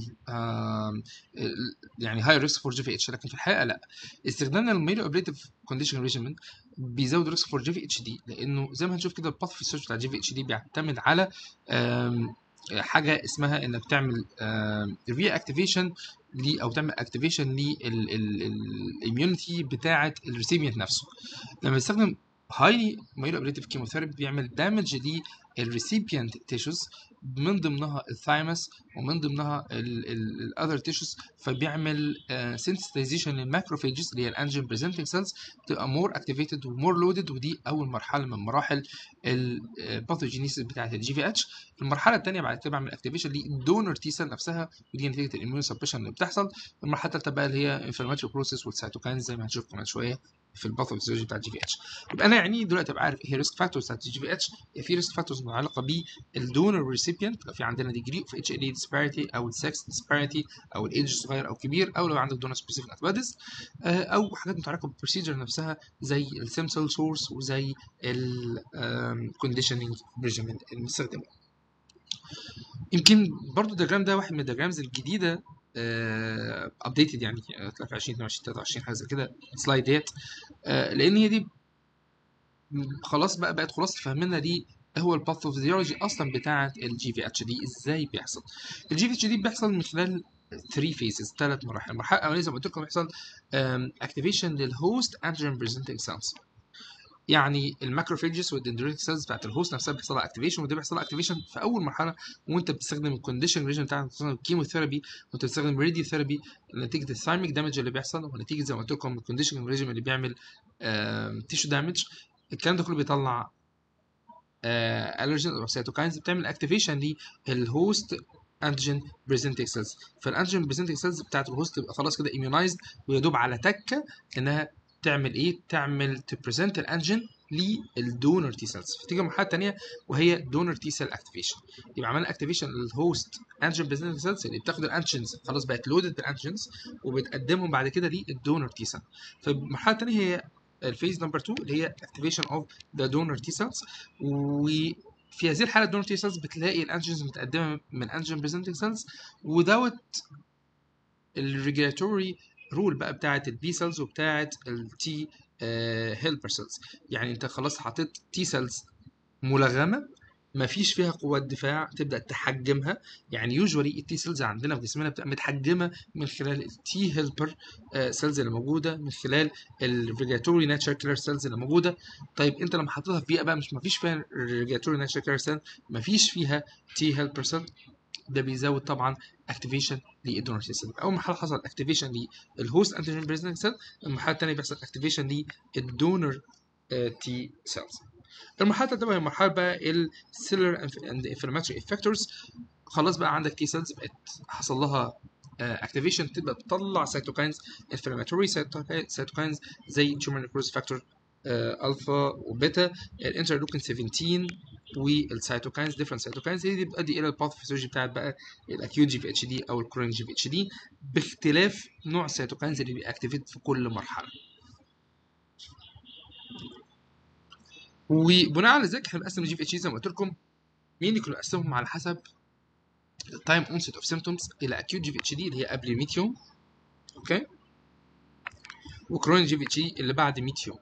يعني هاي ريسك فور جي في اتش لكن في الحقيقه لا استخدام الميلو ابليتيف كونديشن ريجيمن بيزود ريسك فور جي في اتش دي لانه زي ما هنشوف كده الباث في السيرش بتاع جي في اتش دي بيعتمد على حاجه اسمها انك تعمل ري اكتيفيشن لي او تعمل اكتيفيشن للاميونيتي بتاعه الريسيبيانت نفسه لما يستخدم هايلي مايلو ابليتيف كيموثيرابي بيعمل دامج للريسيبيانت تيشوز من ضمنها الثايمس ومن ضمنها الاذر تيشوز فبيعمل سنسيتايزيشن للماكروفيجز اللي هي الانجين بريزنتنج سيلز تبقى مور اكتيفيتد ومور لودد ودي اول مرحله من مراحل الباثوجينيسيس بتاعه الجي في اتش المرحله الثانيه بعد كده بعمل اكتيفيشن للدونر تي سيل نفسها ودي نتيجه الاميون سبريشن اللي بتحصل المرحله الثالثه بقى اللي هي انفلاماتوري بروسيس والسيتوكاين زي ما هنشوف كمان شويه في الباثوفيزيولوجي بتاع الجي في اتش يبقى انا يعني دلوقتي ابقى عارف ايه ريسك فاكتورز بتاعت الجي في اتش في ريسك فاكتورز متعلقه بالدونر والريسيبيانت لو في عندنا ديجري اوف اتش ال اي ديسباريتي او السكس ديسباريتي او الايدج صغير او كبير او لو عندك دونر سبيسيفيك انتباديز او حاجات متعلقه بالبروسيجر نفسها زي السيم سيل سورس وزي الكونديشننج ريجيمين المستخدمه يمكن برضو الدياجرام ده واحد من الدياجرامز الجديده ابديتد يعني طلع في 2022 23 حاجه زي كده سلايد ديت لان هي دي خلاص بقى بقت خلاص فهمنا دي هو الباثوفيزيولوجي اصلا بتاعه الجي في اتش دي ازاي بيحصل الجي في اتش دي بيحصل من خلال 3 فيزز ثلاث مراحل المرحله الاولانيه زي ما قلت لكم بيحصل اكتيفيشن للهوست انتيجين بريزنتنج سيلز يعني الماكروفيجز والدندريتك سيلز بتاعت الهوست نفسها بيحصل لها اكتيفيشن وده بيحصل لها اكتيفيشن في اول مرحله وانت بتستخدم الكونديشن ريجن بتاعك بتستخدم الكيموثيرابي وانت بتستخدم راديو ثيرابي نتيجه الثايميك دامج اللي بيحصل ونتيجه زي ما قلت لكم الكونديشن ريجن اللي بيعمل تيشو دامج الكلام ده كله بيطلع الرجين او سيتوكاينز بتعمل اكتيفيشن للهوست انتيجين بريزنتنج سيلز فالانتيجين بريزنتنج سيلز بتاعت الهوست تبقى خلاص كده ايميونايزد ويا دوب على تكه انها تعمل ايه؟ تعمل تبريزنت الانجين للدونر تي سيلز فتيجي المرحله الثانيه وهي دونر تي سيل اكتيفيشن يبقى عملنا اكتيفيشن للهوست انجين بريزنتنج سيلز اللي بتاخد الانجينز خلاص بقت لودد بالانجينز وبتقدمهم بعد كده للدونر تي سيل فالمرحله الثانيه هي الفيز نمبر 2 اللي هي activation of the donor T cells وفي هذه الحاله الدونر تي سيلز بتلاقي الانجينز متقدمه من انجين بريزنتنج سيلز ودوت الريجولاتوري رول بقى بتاعه البي سيلز وبتاعه التي هيلبر سيلز يعني انت خلاص حطيت تي سيلز ملغمه ما فيش فيها قوة دفاع تبدأ تحجمها يعني يوجوالي التي سيلز عندنا في جسمنا بتبقى متحجمة من خلال التي هيلبر سيلز اللي موجودة من خلال الريجاتوري ناتشر كيلر سيلز اللي موجودة طيب انت لما حطيتها في بيئة بقى مش ما فيش فيها الريجاتوري ناتشر كيلر سيل ما فيش فيها تي هيلبر سيل ده بيزود طبعا اكتيفيشن للدونر تي سيل اول مرحله حصل اكتيفيشن للهوست انتيجين بريزنتنج سيل المرحله الثانيه بيحصل اكتيفيشن للدونر تي سيلز المرحله الثالثه هي مرحله بقى السيلر اند انفلاماتوري افكتورز خلاص بقى عندك تي سيلز بقت حصل لها اكتيفيشن تبدا تطلع سيتوكاينز انفلاماتوري سيتوكاينز زي تيومر نيكروز فاكتور الفا وبيتا الانترلوكين 17 والسيتوكاينز ديفرنت سيتوكاينز هي دي بتؤدي الى الباثوفيسيولوجي بتاعت بقى الاكيوت جي في اتش دي او الكرونيك جي في اتش دي باختلاف نوع السيتوكاينز اللي بيأكتيفيت في كل مرحله وبناء على ذلك احنا بنقسم الجي في اتش دي زي ما قلت لكم مين اللي كنا بنقسمهم على حسب التايم اونست اوف سيمتومز الى اكيوت جي في اتش دي اللي هي قبل 100 يوم اوكي وكرونيك جي في اتش دي اللي بعد 100 يوم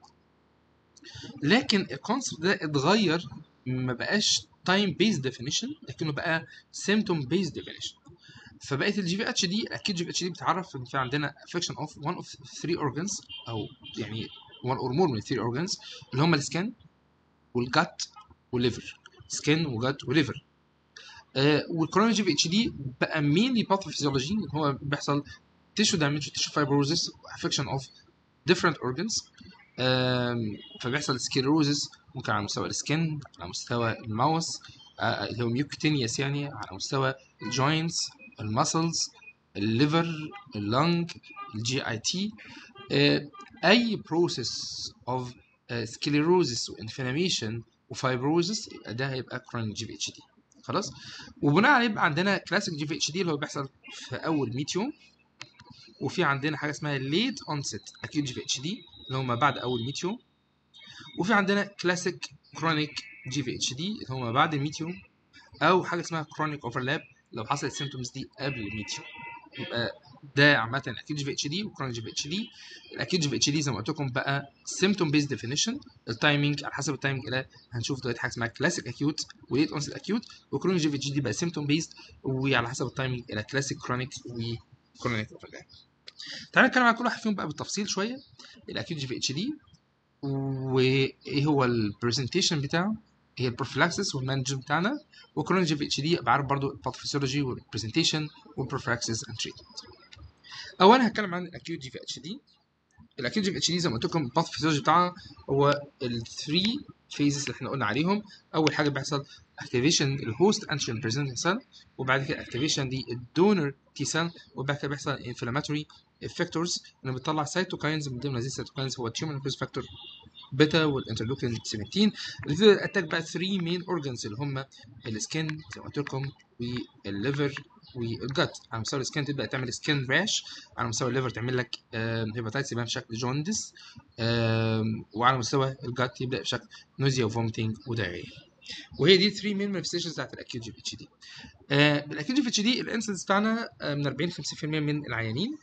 لكن الكونسبت ده اتغير ما بقاش تايم بيز ديفينيشن لكنه بقى سيمتوم بيز ديفينيشن فبقت الجي في اتش دي الاكيد جي في اتش دي بتعرف ان في عندنا افكشن اوف one اوف 3 اورجانز او يعني one اور مور من 3 اورجانز اللي هم السكن والجات والليفر سكن وجات وليفر آه والكرونيك جي في اتش دي بقى مينلي باثوفيزيولوجي اللي هو بيحصل تيشو دامج تيشو فايبروزس افكشن اوف different organs فبيحصل سكيروزس ممكن على مستوى السكن على مستوى الماوس اللي هو ميوكتينيوس يعني على مستوى الجوينتس المسلز الليفر اللنج الجي اي تي اي بروسيس اوف سكليروزس وانفلاميشن وفايبروزس ده هيبقى كرونيك جي في اتش دي خلاص وبناء عليه يبقى عندنا كلاسيك جي في اتش دي اللي هو بيحصل في اول 100 يوم وفي عندنا حاجه اسمها ليت اونست اكيوت جي في اتش دي اللي هو ما بعد اول 100 يوم وفي عندنا كلاسيك كرونيك جي في اتش دي اللي هو ما بعد 100 يوم او حاجه اسمها كرونيك اوفرلاب لو حصلت السيمتومز دي قبل 100 يوم يبقى ده عامه الاكيوت جي في اتش دي وكرونيك جي في اتش دي الاكيوت جي في اتش دي زي ما قلت لكم بقى سيمتوم بيز ديفينيشن التايمنج على حسب التايمنج الى هنشوف دلوقتي حاجه اسمها كلاسيك اكيوت وليت اونست اكيوت وكرونيك جي في اتش دي بقى سيمتوم بيزد وعلى حسب التايمنج الى كلاسيك كرونيك وكرونيك اوفرلاب تعالى نتكلم عن كل واحد فيهم بقى بالتفصيل شويه الاكيوت جي في اتش دي وايه هو البرزنتيشن بتاعه هي البروفيلاكسس والمانجمنت بتاعنا وكرونيك جي في اتش دي بعرف برضو الباثوفيسيولوجي والبرزنتيشن والبروفيلاكسس اند تريتمنت اولا هتكلم عن الاكيوت جي في اتش دي الاكيوت جي في اتش دي زي ما قلت لكم الباثوفيسيولوجي بتاعها هو الثري فيزز اللي احنا قلنا عليهم اول حاجه بيحصل اكتيفيشن الهوست انشن بريزنتنج سيل وبعد كده اكتيفيشن للدونر تي سيل وبعد كده بيحصل انفلاماتوري افكتورز اللي بتطلع سيتوكاينز من ضمن هذه السيتوكاينز هو التيومر نيكروز فاكتور بيتا والانترلوكين 17 اللي تقدر اتاك بقى 3 مين اورجانز اللي هم السكن زي ما قلت لكم والليفر والجت على مستوى السكن تبدا تعمل سكن راش على مستوى الليفر تعمل لك هيباتايتس يبان بشكل جوندس وعلى مستوى الجت يبدا بشكل نوزيا وفومتنج ودايريا وهي دي 3 مين مانيفستيشنز بتاعت الاكيوت جي في اتش دي الاكيوت جي في اتش دي الانسنس بتاعنا من 40 ل 50% من العيانين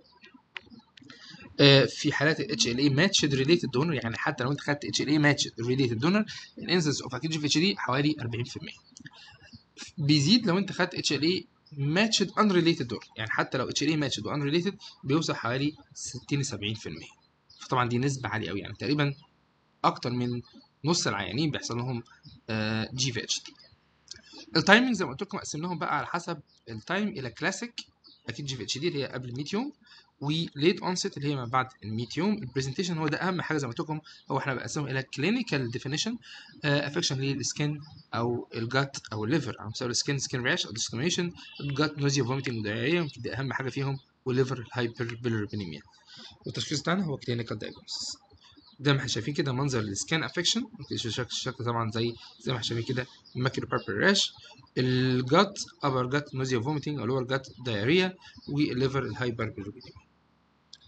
في حالات ال HLA matched related donor يعني حتى لو انت خدت HLA matched related donor الانسنس اوف acute GVHD حوالي 40% بيزيد لو انت خدت HLA matched unrelated donor يعني حتى لو HLA matched و unrelated بيوصل حوالي 60 ل 70% فطبعا دي نسبة عالية قوي يعني تقريبا اكتر من نص العيانين بيحصل لهم جي في اتش دي التايمنج زي ما قلت لكم قسمناهم بقى على حسب التايم الى كلاسيك اكيد جي في اتش دي اللي هي قبل 100 يوم وليت اونست اللي هي ما بعد ال 100 يوم البرزنتيشن هو ده اهم حاجه زي ما قلت لكم هو احنا بنقسمه الى كلينيكال ديفينيشن افكشن للسكن او الجات او الليفر على مستوى السكن سكن راش او ديسكريميشن الجات نوزيا فوميتنج ودايريا يمكن دي اهم حاجه فيهم والليفر الهايبر بيلروبينيميا والتشخيص بتاعنا هو كلينيكال دايجنوستس زي ما احنا شايفين كده منظر السكان افكشن ممكن شكل الشكل طبعا زي زي ما احنا شايفين كده الماكيلو باربل راش الجات ابر جات نوزيا فوميتنج او لور جات دايريا والليفر الهايبر بيلروبينيميا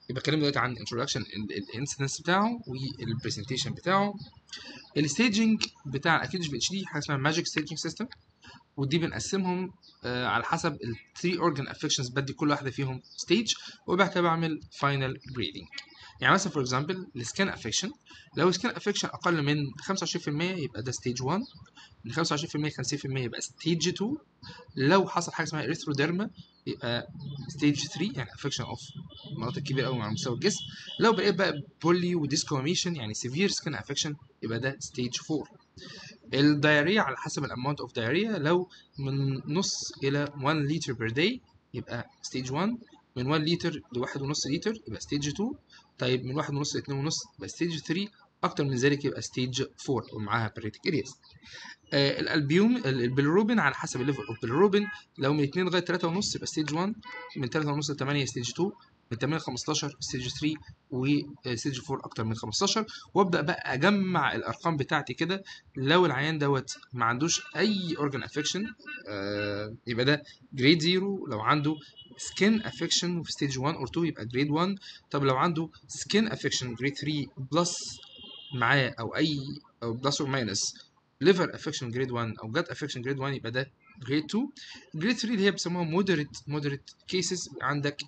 يبقى اتكلمنا دلوقتي عن introduction الانسيدنس بتاعه والبرزنتيشن بتاعه الستaging بتاع اكيد في اتش دي حاجه اسمها ماجيك staging سيستم ودي بنقسمهم آه على حسب الثري اورجان افكشنز بدي كل واحده فيهم ستيج وبعد كده بعمل فاينل جريدنج يعني مثلا فور اكزامبل السكان افكشن لو السكان افكشن اقل من 25% يبقى ده ستيج 1 من 25% ل 50% يبقى ستيج 2 لو حصل حاجه اسمها اريثروديرما يبقى ستيج 3 يعني افكشن اوف مناطق كبيره قوي على مستوى الجسم لو بقيت بقى بولي وديسكوميشن يعني سيفير سكان افكشن يبقى ده ستيج 4 الدايريا على حسب الاماونت اوف دايريا لو من نص الى 1 لتر بير داي يبقى ستيج 1 من 1 لتر ل 1.5 لتر يبقى ستيج 2 طيب من 1.5 ل 2.5 يبقى ستيج 3 اكتر من ذلك يبقى ستيج 4 ومعاها باريتيك ارياز آه الالبيوم البيلروبين على حسب الليفل اوف بالروبين لو من 2 لغايه 3.5 يبقى ستيج 1 من 3.5 ل 8 ستيج 2 من 8 ل 15 ستيج 3 وستيج 4 اكتر من 15 وابدا بقى اجمع الارقام بتاعتي كده لو العيان دوت ما عندوش اي اورجان افكشن آه يبقى ده جريد 0 لو عنده سكين افكشن في ستيج 1 اور 2 يبقى جريد 1 طب لو عنده سكين افكشن جريد 3 بلس معاه او اي او بلس اور ماينس ليفر افكشن جريد 1 او جات افكشن جريد 1 يبقى ده جريد 2 جريد 3 اللي هي بيسموها مودريت مودريت كيسز عندك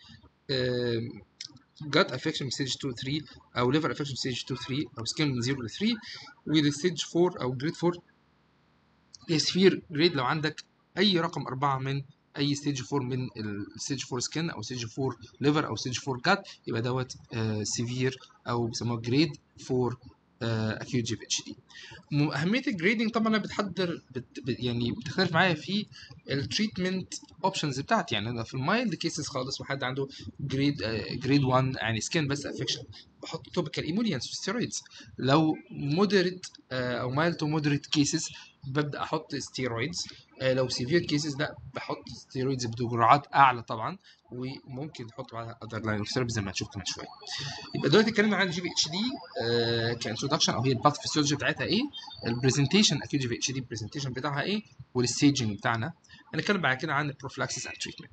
جات افكشن ستيج 2 3 او ليفر افكشن ستيج 2 3 او سكين من 0 ل 3 والستيج 4 او جريد 4 هي سفير جريد لو عندك اي رقم 4 من اي ستيج 4 من الستيج 4 سكين او ستيج 4 ليفر او ستيج 4 جات يبقى دوت سيفير او بيسموها جريد 4 اكيوت جي اتش دي اهميه الجريدنج طبعا انا بتحضر بت يعني بتختلف معايا في التريتمنت اوبشنز بتاعتي يعني انا في المايلد كيسز خالص وحد عنده جريد جريد 1 يعني سكين بس افكشن بحط توبيكال ايموليانس وستيرويدز لو مودريت او مايلد تو مودريت كيسز ببدا احط ستيرويدز لو سيفير كيسز لا بحط ستيرويدز بجرعات اعلى طبعا وممكن نحط معاها اذر لاين اوف ثيرابي زي ما هنشوف كمان شويه يبقى دلوقتي اتكلمنا عن الجي بي اتش دي كانترودكشن او هي الباث فيسيولوجي بتاعتها ايه البرزنتيشن اكيد جي بي اتش دي البرزنتيشن بتاعها ايه والستيجنج بتاعنا هنتكلم بعد كده عن البروفلاكسس اند تريتمنت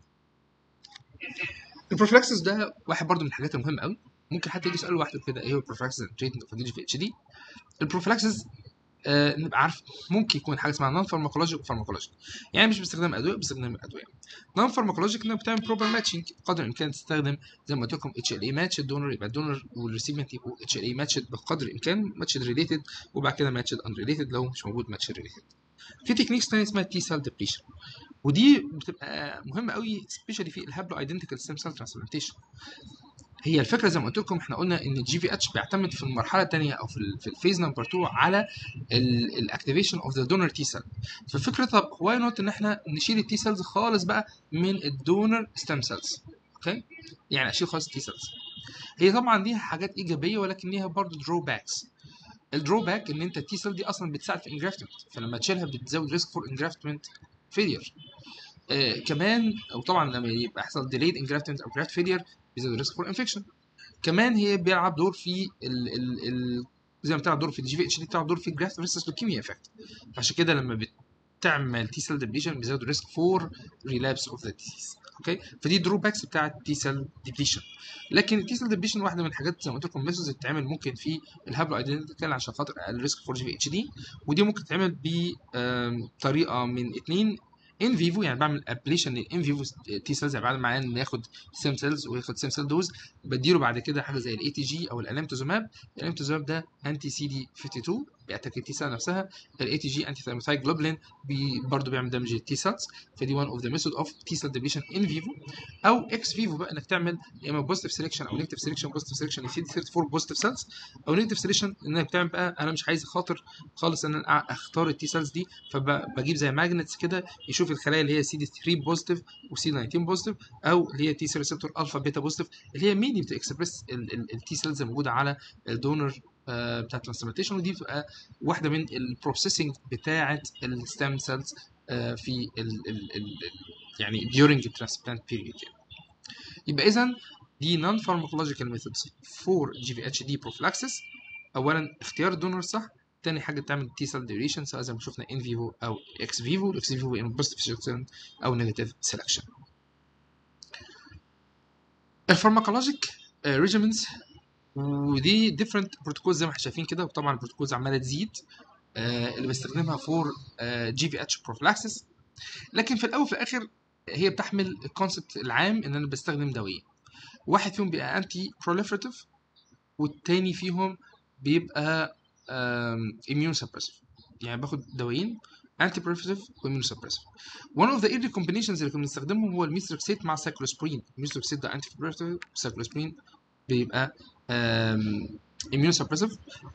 البروفلاكسس ده واحد برضو من الحاجات المهمه قوي ممكن حتى يجي سؤال لوحده كده ايه هو البروفلاكسس اند تريتمنت اوف جي بي اتش دي البروفلاكسس آه نبقى عارف ممكن يكون حاجه اسمها نون فارماكولوجيك وفارماكولوجيك يعني مش باستخدام ادويه باستخدام ادويه نون فارماكولوجيك انك بتعمل بروبر ماتشنج قدر الامكان تستخدم زي ما قلت لكم اتش ال اي ماتش الدونر يبقى الدونر والريسيبنت يبقوا اتش ال اي ماتش بقدر الامكان ماتش ريليتد وبعد كده ماتش ان ريليتد لو مش موجود ماتش ريليتد في تكنيكس ثانيه اسمها تي سيل ديبريشن ودي بتبقى مهمه قوي سبيشالي في الهابلو ايدنتيكال ستيم سيل ترانسبلانتيشن هي الفكره زي ما قلت لكم احنا قلنا ان الجي في اتش بيعتمد في المرحله الثانيه او في, في الفيز نمبر 2 على الاكتيفيشن اوف ذا دونر تي سيل فالفكره طب واي نوت ان احنا نشيل التي سيلز خالص بقى من الدونر ستيم سيلز اوكي يعني اشيل خالص التي سيلز هي طبعا ليها حاجات ايجابيه ولكن ليها برضه درو باكس الدرو باك ان انت التي سيل دي اصلا بتساعد في انجرافتمنت فلما تشيلها بتزود ريسك فور انجرافتمنت فيلير آه كمان او طبعا لما يبقى يحصل ديليد انجرافتمنت او جرافت فيلير بيزود ريسك فور انفكشن كمان هي بيلعب دور في ال ال ال زي ما بتلعب دور في الجي في اتش دي بتلعب دور في جرافت فيرسس لوكيميا افكت فعشان كده لما بتعمل تي سيل ديبليشن بيزود ريسك فور ريلابس اوف ذا ديزيز اوكي فدي درو باكس بتاعت تي سيل ديبليشن لكن التي سيل ديبليشن واحده من الحاجات زي ما قلت لكم ميثودز بتتعمل ممكن في الهابلو ايدنتيكال عشان خاطر اقل ريسك فور جي في اتش دي ودي ممكن تتعمل بطريقه من اثنين ان فيفو يعني بعمل ابليشن للان فيفو تي سيلز يعني بعد ما عيان ياخد سيم سيلز وياخد سيم سيل دوز بديله بعد كده حاجه زي الاي تي جي او الالمتوزوماب الالمتوزوماب ده انتي سي دي 52 بيأتاك التي سيل نفسها الاي تي جي انتي ثايموثايد جلوبلين بي برضه بيعمل دامج للتي سيلز فدي وان اوف ذا ميثود اوف تي سيل ديبليشن ان فيفو او اكس فيفو بقى انك تعمل يا اما بوزيتيف سيلكشن او نيجاتيف سيلكشن بوزيتيف سيلكشن يفيد 34 بوزيتيف سيلز او نيجاتيف سيلكشن انك بتعمل بقى انا مش عايز خاطر خالص ان انا اختار التي سيلز دي فبجيب زي ماجنتس كده يشوف الخلايا اللي هي سي دي 3 بوزيتيف وسي 19 بوزيتيف او اللي هي تي سيل ريسبتور الفا بيتا بوزيتيف اللي هي مين بتكسبرس التي سيلز الموجوده على الدونر بتاعت الترانسبلانتيشن ودي بتبقى واحده من البروسيسنج بتاعه الستام سيلز في ال ال ال يعني during the transplant period يعني. يبقى اذا دي non pharmacological methods for GVHD prophylaxis اولا اختيار الدونر صح تاني حاجه تعمل تي سيل ديوريشن سواء زي ما شفنا ان فيفو او اكس فيفو الاكس فيفو ان بوزيتيف سيلكشن او نيجاتيف سيلكشن الفارماكولوجيك ريجيمنتس ودي ديفرنت بروتوكولز زي ما احنا شايفين كده وطبعا البروتوكولز عماله تزيد آه، اللي بستخدمها فور جي في اتش بروفلاكسس لكن في الاول وفي الاخر هي بتحمل الكونسبت العام ان انا بستخدم دوايين واحد فيهم بيبقى انتي بروليفريتيف والتاني فيهم بيبقى اميون سبريسيف يعني باخد دوايين انتي بروليفريتيف واميون سبريسيف one of the early combinations اللي كنا بنستخدمهم هو الميثروكسيت مع سايكلوسبرين الميثروكسيت ده انتي بروليفريتيف والسايكلوسبرين بيبقى اميون سبريسيف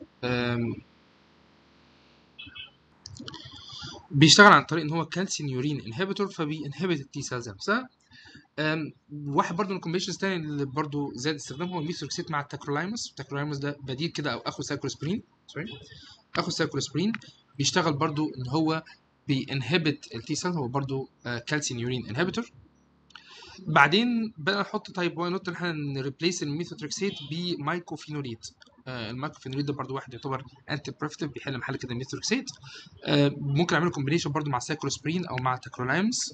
بيشتغل عن طريق ان هو كالسينيورين انهبيتور فبينهبت التي سيلز نفسها أم، واحد برضو من الكومبينيشنز الثاني اللي برضو زاد استخدامه هو الميثروكسيت مع التاكرولايموس التاكرولايموس ده بديل كده او اخو سايكلوسبرين سوري اخو سايكلوسبرين بيشتغل برضو ان هو بينهبت التي سيل هو برضو كالسينيورين انهبيتور بعدين بدأنا نحط تايب 1 نوت ان احنا نريبليس الميثوتريكسيت بمايكوفينوليت آه المايكوفينوليت ده برضو واحد يعتبر انتي بريفتيف بيحل محل كده الميثوتريكسيت آه ممكن اعمله كومبينيشن برضو مع سايكلوسبرين او مع تاكرولايمز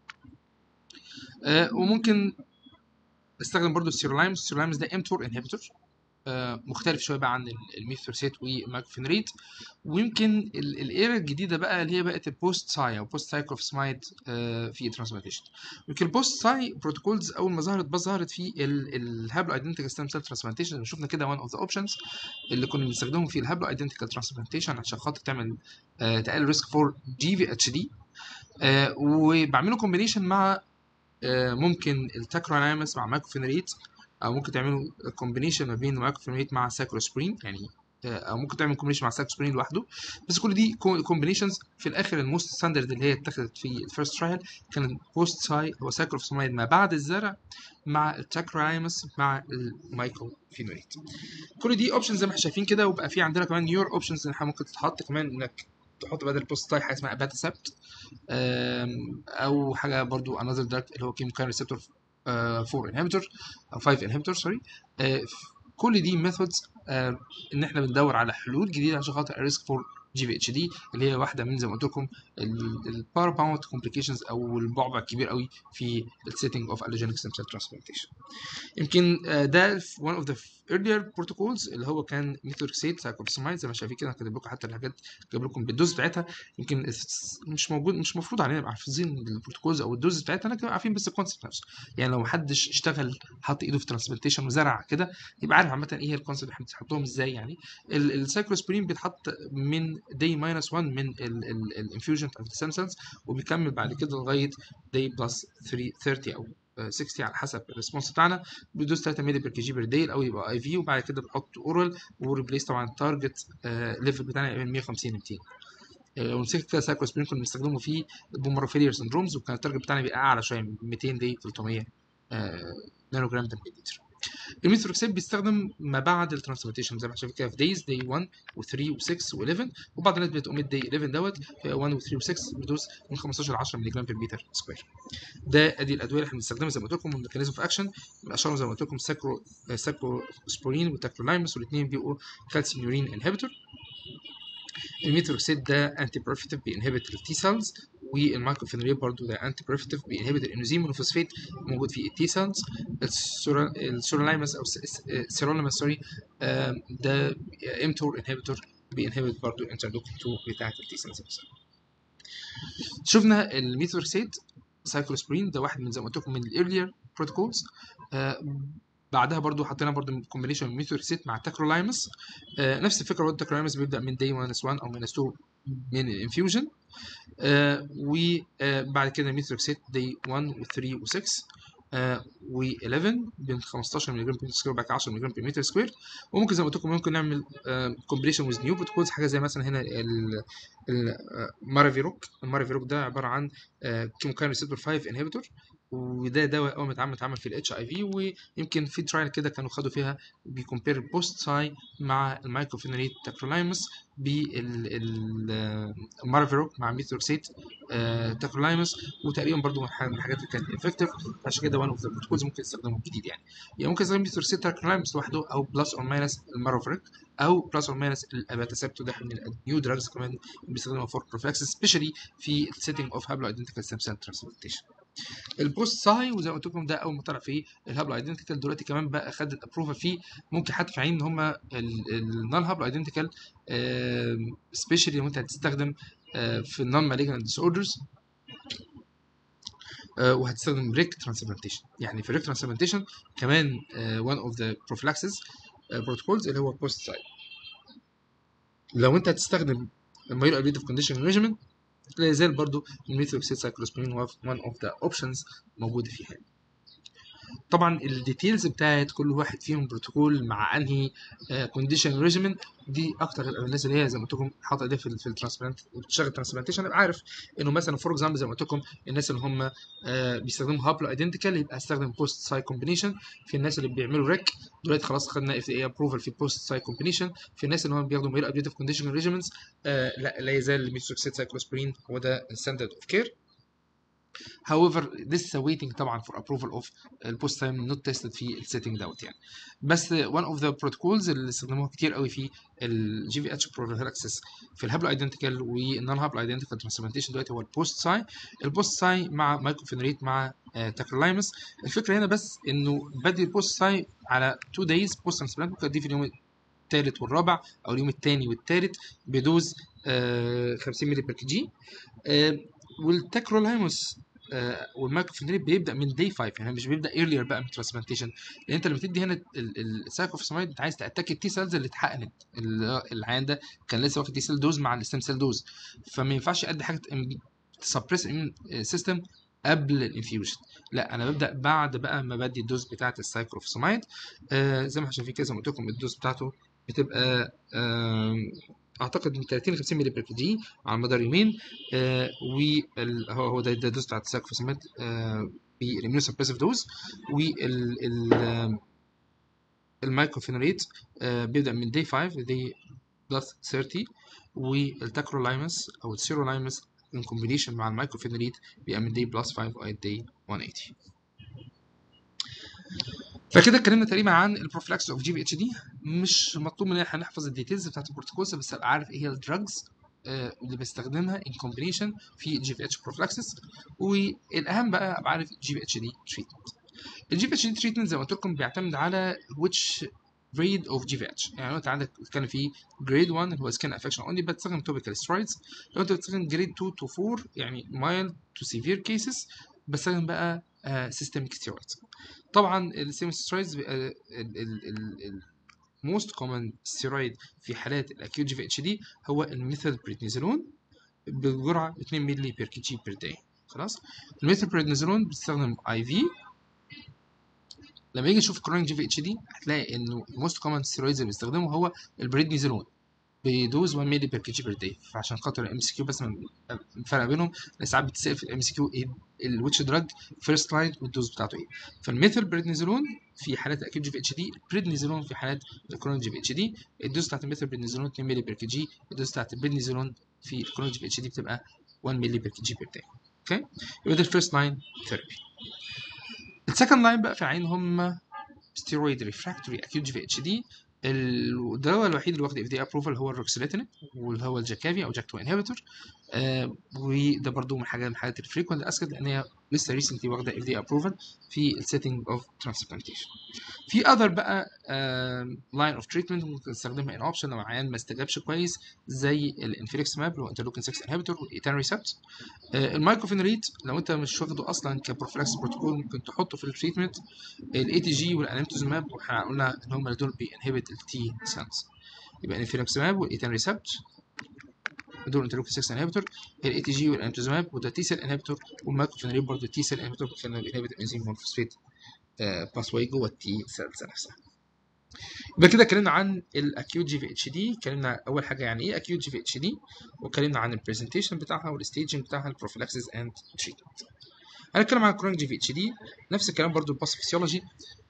آه وممكن استخدم برضو السيرولايمز السيرولايمز ده امتور انهبيتور آه مختلف شويه بقى عن الميثوتريكسيت والمايكوفينوليت ويمكن الايرا الجديده بقى اللي هي بقت البوست ساي او بوست سايكلوفسمايد آه في ترانسبلانتيشن يمكن البوست ساي بروتوكولز اول ما ظهرت بس ظهرت في الهابلو ايدنتيكال ستيم سيل ترانسبلانتيشن شفنا كده وان اوف ذا اوبشنز اللي كنا بنستخدمهم في الهابلو ايدنتيكال ترانسبلانتيشن عشان خاطر تعمل آه تقلل ريسك فور جي في اتش دي وبعمله كومبينيشن مع آه ممكن التاكرونايمس مع مايكوفينريت او ممكن تعملوا كومبينيشن ما بين المايكروفينريت مع سايكلوسبرين يعني او ممكن تعمل كومبينيشن مع سايكلوسبرين لوحده بس كل دي كومبينيشنز في الاخر الموست ستاندرد اللي هي اتخذت في الفيرست ترايل كان بوست ساي هو سايكلوفسمايد ما بعد الزرع مع التاكرايمس مع المايكروفينوليت كل دي اوبشنز زي ما احنا شايفين كده وبقى في عندنا كمان نيور اوبشنز ان احنا ممكن تتحط كمان انك تحط بدل البوست ساي حاجه اسمها باتا سبت او حاجه برضو انذر دارك اللي هو كيموكاين ريسبتور 4 انهبيتور او 5 انهبيتور سوري كل دي ميثودز ان احنا بندور على حلول جديده عشان خاطر الريسك فور جي في اتش دي اللي هي واحده من زي ما قلت لكم الباراباوند كومبليكيشنز او البعبع الكبير قوي في السيتنج اوف allogeneic stem cell transplantation يمكن ده one of the earlier protocols اللي هو كان ميثوركسيت سايكوبسمايد زي ما شايفين كده كاتب لكم حتى الحاجات جايب لكم بالدوز بتاعتها يمكن مش موجود مش مفروض علينا نبقى حافظين البروتوكولز او الدوز بتاعتها لكن عارفين بس الكونسيبت نفسه يعني لو محدش اشتغل حط ايده في ترانسبلانتيشن وزرع كده يبقى عارف عامه ايه هي الكونسيبت احنا بنحطهم ازاي يعني السايكلوسبرين بيتحط من داي ماينس 1 من الانفيوجن بتاعت السtem cells وبيكمل بعد كده لغايه داي بلس 30 او 60 على حسب الريسبونس بتاعنا بيدوز 3 مللي بير كي جي بير داي او يبقى اي في وبعد كده بنحط اورال وريبليس طبعا التارجت ليفل بتاعنا يبقى من 150 ل 200 لو مسكت كده سايكلوسبرين كنا بنستخدمه في بومروفيلير سندرومز وكان التارجت بتاعنا بيبقى اعلى شويه من 200 ل 300 نانو جرام بير مليلتر الميثروكسيد بيستخدم ما بعد الترانسبلانتيشن زي ما احنا شايفين كده في دايز داي 1 و3 و6 و11 وبعض الناس بتقوم الداي 11 دوت في 1 و3 و6 بدوز من 15 ل 10 مللي جرام بير متر سكوير ده ادي الادويه اللي احنا بنستخدمها زي ما قلت لكم الميكانيزم اوف اكشن اشهرهم زي ما قلت لكم ساكرو ساكروسبورين والتاكرولايمس والاثنين بيبقوا كالسيوميورين انهبيتور الميثروكسيد ده انتي بروفيتيف بينهبت التي سيلز والمايكروفينوليت برضه ده انتي بروفيتيف بينهبت الانوزيم والفوسفات موجود في التي سيلز السيرولايمس او السيروليمس سوري ده امتور انهبيتور بينهبت برضه الانترلوكين 2 بتاعت التي سيلز شفنا الميثوركسيد سايكلوسبرين ده واحد من زي ما قلت لكم من الايرلير بروتوكولز بعدها برضو حطينا برضو كومبينيشن ميثوركسيت مع تاكرولايمس آه نفس الفكره برضو تاكرولايمس بيبدا من داي ماينس 1 او ماينس 2 من الانفيوجن آه وبعد كده ميثوركسيت داي 1 و3 و6 آه و11 بين 15 مللي جرام بير سكوير بعد 10 مللي جرام بير متر سكوير وممكن زي ما قلت لكم ممكن نعمل كومبينيشن ويز نيو بروتوكولز حاجه زي مثلا هنا المارافيروك المارافيروك ده عباره عن كيموكاين ريسبتور 5 انهبيتور وده دواء اول ما اتعمل اتعمل في الاتش اي في ويمكن في ترايل كده كانوا خدوا فيها بيكومبير البوست ساي مع المايكروفينوليت تاكرولايمس بالمارفيروك مع ميثروكسيت آه تاكرولايمس وتقريبا برضو من الحاجات اللي كانت افكتيف عشان كده وان اوف ذا بروتوكولز ممكن تستخدمه جديد يعني يعني ممكن تستخدم ميثروكسيت تاكرولايمس لوحده او بلس اور ماينس المارفيروك او بلس اور ماينس الاباتاسبت ده من النيو دراجز كمان بيستخدمها فور بروفلاكسس سبيشالي في السيتنج اوف هابلو ايدنتيكال ستيم سيل ترانسبلانتيشن البوست ساي وزي ما قلت لكم ده اول ما طلع فيه الهابل ايدنتيكال دلوقتي كمان بقى خد الابروفال فيه ممكن حتى في عين ان هم النون هابل ايدنتيكال سبيشالي لو انت هتستخدم آه، في النون مالجنت ديس اوردرز وهتستخدم ريك ترانسبلانتيشن يعني في ريك ترانسبلانتيشن كمان one اوف ذا prophylaxis بروتوكولز اللي هو بوست ساي لو انت هتستخدم المايلو ابيتيف كونديشن ريجيمنت لا يزال برضو الميثوكسيد سايكلوسبرين one of the options موجودة فيها طبعا الديتيلز بتاعت كل واحد فيهم بروتوكول مع انهي كونديشن ريجيمن دي اكتر الناس اللي هي زي ما قلت لكم حاطه ايديها في, في الترانسبلانت وبتشتغل ترانسبلانتيشن يبقى عارف انه مثلا فور اكزامبل زي ما قلت لكم الناس اللي هم آه، بيستخدموا هابلو ايدنتيكال يبقى استخدم بوست ساي كومبينيشن في الناس اللي بيعملوا ريك دلوقتي خلاص خدنا اف اي ابروفال في بوست ساي كومبينيشن في الناس اللي هم بياخدوا ميل ابيتيف كونديشن ريجيمنتس لا لا يزال الميثوكسيد سايكلوسبرين هو ده الستاندرد اوف كير however لسه waiting طبعا for approval of البوست تايم not tested في السيتنج دوت يعني بس one of the protocols اللي استخدموها كتير قوي في الجي في اتش prophylaxis في الهابلو ايدنتيكال والنون هابلو ايدنتيكال ترانسبلانتيشن دلوقتي هو البوست ساي البوست ساي مع مايكروفينريت مع تاكرولايمس الفكره هنا بس انه بدي البوست ساي على 2 دايز بوست ترانسبلانت ممكن اديه في اليوم الثالث والرابع او اليوم الثاني والثالث بدوز آه 50 مللي بير كي جي آه والتاكرولايموس آه والمايكروفينريت بيبدا من داي 5 يعني مش بيبدا ايرلير بقى من ترانسبلانتيشن لان انت لما تدي هنا السايكوفوسمايد انت عايز تاتاك التي سيلز اللي اتحقنت العيان ده كان لسه واخد تي سيل دوز مع الستيم سيل دوز فما ينفعش ادي حاجه تسبريس سيستم قبل الانفيوجن لا انا ببدا بعد بقى ما بدي الدوز بتاعه السايكلوفوسمايد آه زي ما احنا شايفين كده زي ما قلت لكم الدوز بتاعته بتبقى آه اعتقد من 30 ل 50 مللي بير جي على مدار يومين آه وهو هو ده الدوز بتاعت السايكلوفوسمايد آه بالاميونو سبريسيف دوز وال المايكروفينوليت آه بيبدا من داي 5 لداي بلس 30 والتاكرولايمس او السيرولايمس in combination مع المايكروفينوليت بيبقى من داي بلس 5 لغايه داي 180 فكده اتكلمنا تقريبا عن البروفلاكس اوف جي بي اتش دي مش مطلوب مننا احنا نحفظ الديتيلز بتاعت البروتوكولز بس ابقى عارف ايه هي الدراجز آه اللي بستخدمها ان كومبينيشن في الجي بي اتش بروفلاكسس والاهم بقى ابقى عارف الجي بي اتش دي تريتمنت الجي بي اتش دي تريتمنت زي ما قلت لكم بيعتمد على which grade of GVH يعني لو انت عندك بتتكلم في grade 1 اللي هو skin affection only بتستخدم topical steroids لو انت بتستخدم grade 2 to 4 يعني mild to severe cases بستخدم بقى uh, systemic steroids طبعا السيستميك ستيرويدز الموست كومن ستيرويد في حالات الاكيوت جي في اتش دي هو الميثيل بريدنيزولون بجرعه 2 مللي بير كي جي بير داي خلاص الميثيل بريدنيزولون بتستخدم اي في لما يجي نشوف كرونيك جي في اتش دي هتلاقي انه الموست كومن ستيرويدز اللي بيستخدمه هو البريدنيزولون بدوز 1 مللي بير كي جي بير داي فعشان خاطر الام سي كيو بس الفرق بينهم ساعات بتسال في الام سي كيو ايه الويتش دراج فيرست لاين والدوز بتاعته ايه فالميثيل بريدنيزولون في حالات الاكيوت جي في اتش دي البريدنيزولون في حالات الكرونيك جي في اتش دي الدوز بتاعت الميثيل بريدنيزولون 2 مللي بير كي جي الدوز بتاعت البريدنيزولون في الكرونيك جي في اتش دي بتبقى 1 مللي بير كي جي بير داي اوكي يبقى ده الفيرست لاين ثيرابي السكند لاين بقى في عين هم ستيرويد ريفراكتوري اكيوت جي في اتش دي الدواء الوحيد اللي واخد اف دي ابروفال هو الروكسليتين واللي هو الجاكافي او جاك 2 انهبيتور آه وده برضو من حاجه من الحاجات الفريكوينت اسكت لان هي لسه ريسنتلي واخده اف دي ابروفال في السيتنج اوف ترانسبلانتيشن في اذر بقى لاين اوف تريتمنت ممكن تستخدمها ان اوبشن لو عيان ما استجابش كويس زي الانفليكس ماب اللي هو انترلوكين 6 انهبيتور والايتان ريسبت آه المايكروفينوليت لو انت مش واخده اصلا كبروفلاكس بروتوكول ممكن تحطه في التريتمنت الاي تي جي والانيمتوزماب واحنا قلنا ان هم دول بينهبت التي سيلز يبقى الانفليكس ماب والايتان ريسبت دول انترلوكين 6 انهبيتور الاي تي جي والانتوزماب وده تي سيل انهبيتور والمايكروفينوليت برضه تي سيل انهبيتور كان بينهبت الانزيم مونوفوسفيت باثواي جوه التي سيلز نفسها يبقى كده اتكلمنا عن الاكيوت جي في اتش دي اتكلمنا اول حاجه يعني ايه اكيوت جي في اتش دي واتكلمنا عن البرزنتيشن بتاعها والستيجنج بتاعها البروفيلاكسيس اند تريتمنت هنتكلم عن الكرونيك جي في اتش دي نفس الكلام برضو الباثوفيسيولوجي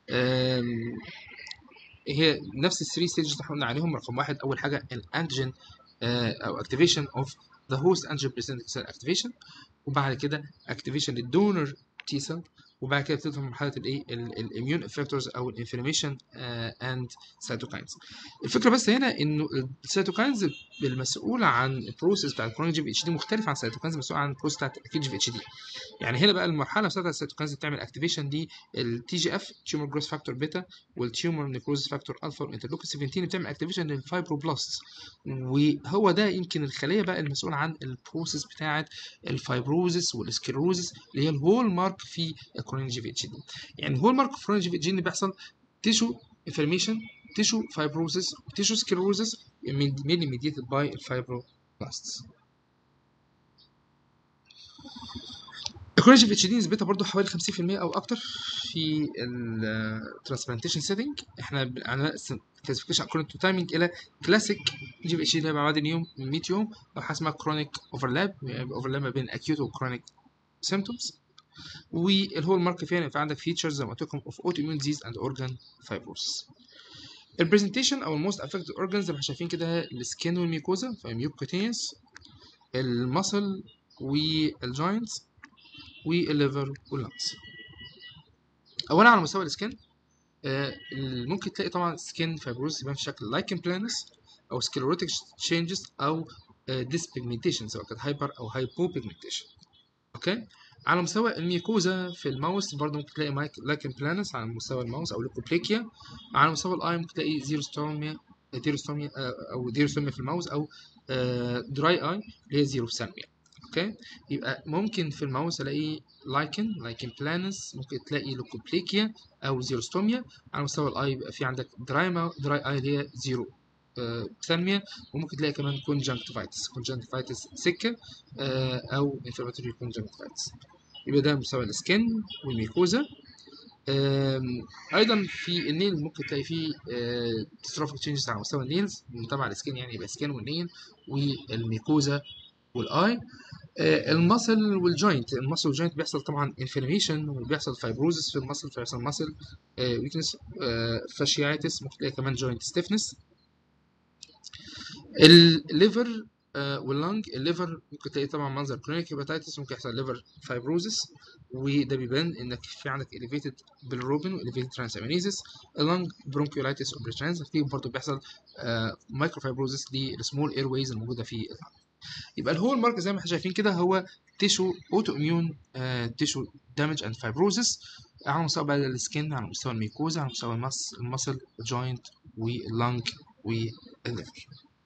هي نفس الثري ستيجز اللي قلنا عليهم رقم واحد اول حاجه الانتيجين او اكتيفيشن اوف ذا هوست انتيجين بريزنتنج سيل اكتيفيشن وبعد كده اكتيفيشن للدونر تي سيل وبعد كده بتدخل مرحله الايه الاميون افكتورز او الانفلاميشن اند سيتوكاينز الفكره بس هنا انه السيتوكاينز المسؤوله عن البروسيس بتاع الكرونيك جي في اتش دي مختلف عن السيتوكاينز المسؤوله عن البروسيس بتاعت الاكيد جي في اتش دي يعني هنا بقى المرحله بتاعت السيتوكاينز بتعمل اكتيفيشن دي التي جي اف تيومر جروث فاكتور بيتا والتيومر نيكروز فاكتور الفا والانترلوكين 17 بتعمل اكتيفيشن للفايبروبلاست وهو ده يمكن الخليه بقى المسؤول عن البروسيس بتاعت الفايبروزس والسكلروزس اللي هي الهول مارك في الكرونيك جي في اتش دي يعني الهول مارك في الكرونيك جي في اتش دي اللي بيحصل تيشو انفلاميشن تيشو فايبروزس تيشو سكلروزس mainly mediated by الفايبروبلاستس الكرونيك جي في اتش دي نسبتها برضه حوالي 50% او اكتر في الترانسبلانتيشن سيتنج احنا عندنا كلاسيفيكيشن اكوردنج تو تايمينج الى كلاسيك جي في اتش دي اللي هي بعد اليوم من 100 يوم او حاجه اسمها كرونيك اوفرلاب اوفرلاب ما بين اكيوت وكرونيك سيمتومز والهول مارك فيها يبقى عندك فيتشرز زي ما قلت لكم اوف اوتو اميون ديزيز اند اورجان فايبروس البرزنتيشن او الموست افكتد اورجانز زي ما احنا شايفين كده السكين والميكوزا فميوكوتينيوس المسل والجوينتس والليفر واللانس اولا على مستوى السكن آه ممكن تلاقي طبعا سكين فايبروز يبان في شكل لايكن بلانس او سكلروتيك تشينجز او ديسبيجمنتيشن سواء كانت هايبر او هايبو بيجمنتيشن اوكي على مستوى الميكوزا في الماوس برضه ممكن تلاقي لايكن بلانس على مستوى الماوس او ليكوبليكيا على مستوى الاي ممكن تلاقي زيروستوميا ديروستوميا او ديروستوميا في الماوس او دراي اي اللي هي زيروستوميا اوكي يبقى ممكن في الماوس الاقي لايكن لايكن بلانس ممكن تلاقي لوكوبليكيا او زيروستوميا على مستوى الاي يبقى في عندك دراي ماو دراي اي اللي هي زيرو ثانية وممكن تلاقي كمان كونجنكتيفايتس كونجنكتيفايتس سكة أو انفلاماتوري كونجنكتيفايتس يبقى ده مستوى السكن والميكوزا ايضا في النيل ممكن تلاقي فيه ديستروفيك تشينجز على مستوى النيلز طبعا السكن يعني يبقى سكن والنيل والميكوزا والاي المسل والجوينت المسل والجوينت بيحصل طبعا انفلاميشن وبيحصل فايبروزس في المسل فيحصل مسل ويكنس فاشيايتس ممكن تلاقي كمان جوينت ستيفنس الليفر واللنج الليفر ممكن تلاقي طبعا منظر كرونيك هيباتيتس ممكن يحصل ليفر فايبروزس وده بيبان انك في عندك elevated bilirubin و elevated transaminases اللنج برونكيولايتس اوبريترانز في برضه بيحصل مايكرو فايبروزس للسمول اير ويز الموجوده في اللنج يبقى الهول مارك زي ما احنا شايفين كده هو تيشو اوتو اميون تيشو دامج اند فايبروزس على مستوى بقى السكين على مستوى الميكوزا على مستوى المس المسل الجوينت واللنج والليفر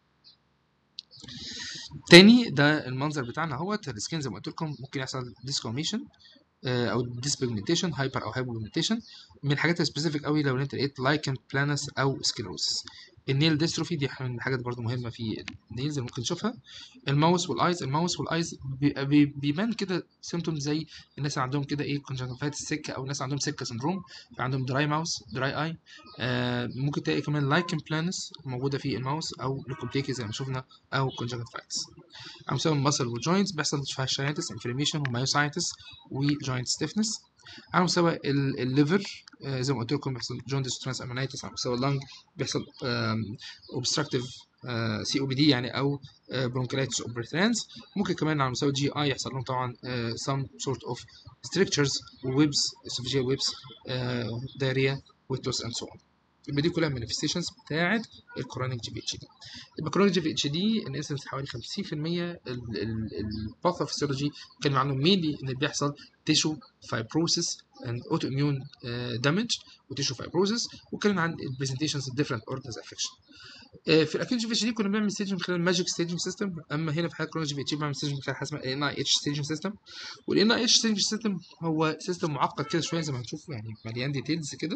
تاني ده المنظر بتاعنا اهوت السكين زي ما قلت لكم ممكن يحصل ديسكوميشن او ديسبيجمنتيشن هايبر او هايبوجمنتيشن من الحاجات السبيسيفيك قوي لو انت لقيت لايكن بلانس او سكلروسس النيل ديستروفي دي من الحاجات برضو مهمه في النيلز اللي ممكن نشوفها الماوس والايز الماوس والايز بي بيبان كده سيمتوم زي الناس اللي عندهم كده ايه كونجكتيفايتس سكه او الناس عندهم سكه سندروم فعندهم دراي ماوس دراي اي آه ممكن تلاقي كمان لايكن بلانس موجوده في الماوس او ليكوبليكي زي ما شفنا او كونجكتيفايتس على مستوى المسل والجوينتس بيحصل فاشيايتس انفلاميشن ومايوسايتس وجوينت ستيفنس على مستوى الليفر آه زي ما قلت لكم بيحصل جوندس ترانس امينيتس على مستوى اللنج بيحصل اوبستراكتيف سي او بي دي يعني او برونكيلايتس اوبريترانس ممكن كمان على مستوى الجي اي يحصل لهم طبعا سم سورت اوف ستريكتشرز ويبس اسوفيجيال ويبس دايريا ويت لوس اند سو اون يبقى دي كلها مانيفستيشنز بتاعه الكرونيك جي بي اتش دي يبقى كرونيك جي بي اتش دي الانسنس حوالي 50% الباثوفيسيولوجي كان عنه مينلي ان بيحصل تيشو فايبروسيس اند اوتو اميون دامج وتيشو فايبروسيس واتكلم عن البرزنتيشنز الديفرنت اورجنز افكشن في الاكيد جي في اتش دي كنا بنعمل ستيجنج من خلال الماجيك ستيجنج سيستم اما هنا في حاله كرونيك جي في اتش دي بنعمل ستيجنج من خلال حاجه اسمها ان اي اتش ستيجنج سيستم والان اي اتش ستيجنج سيستم هو سيستم معقد كده شويه زي ما هنشوف يعني مليان ديتيلز كده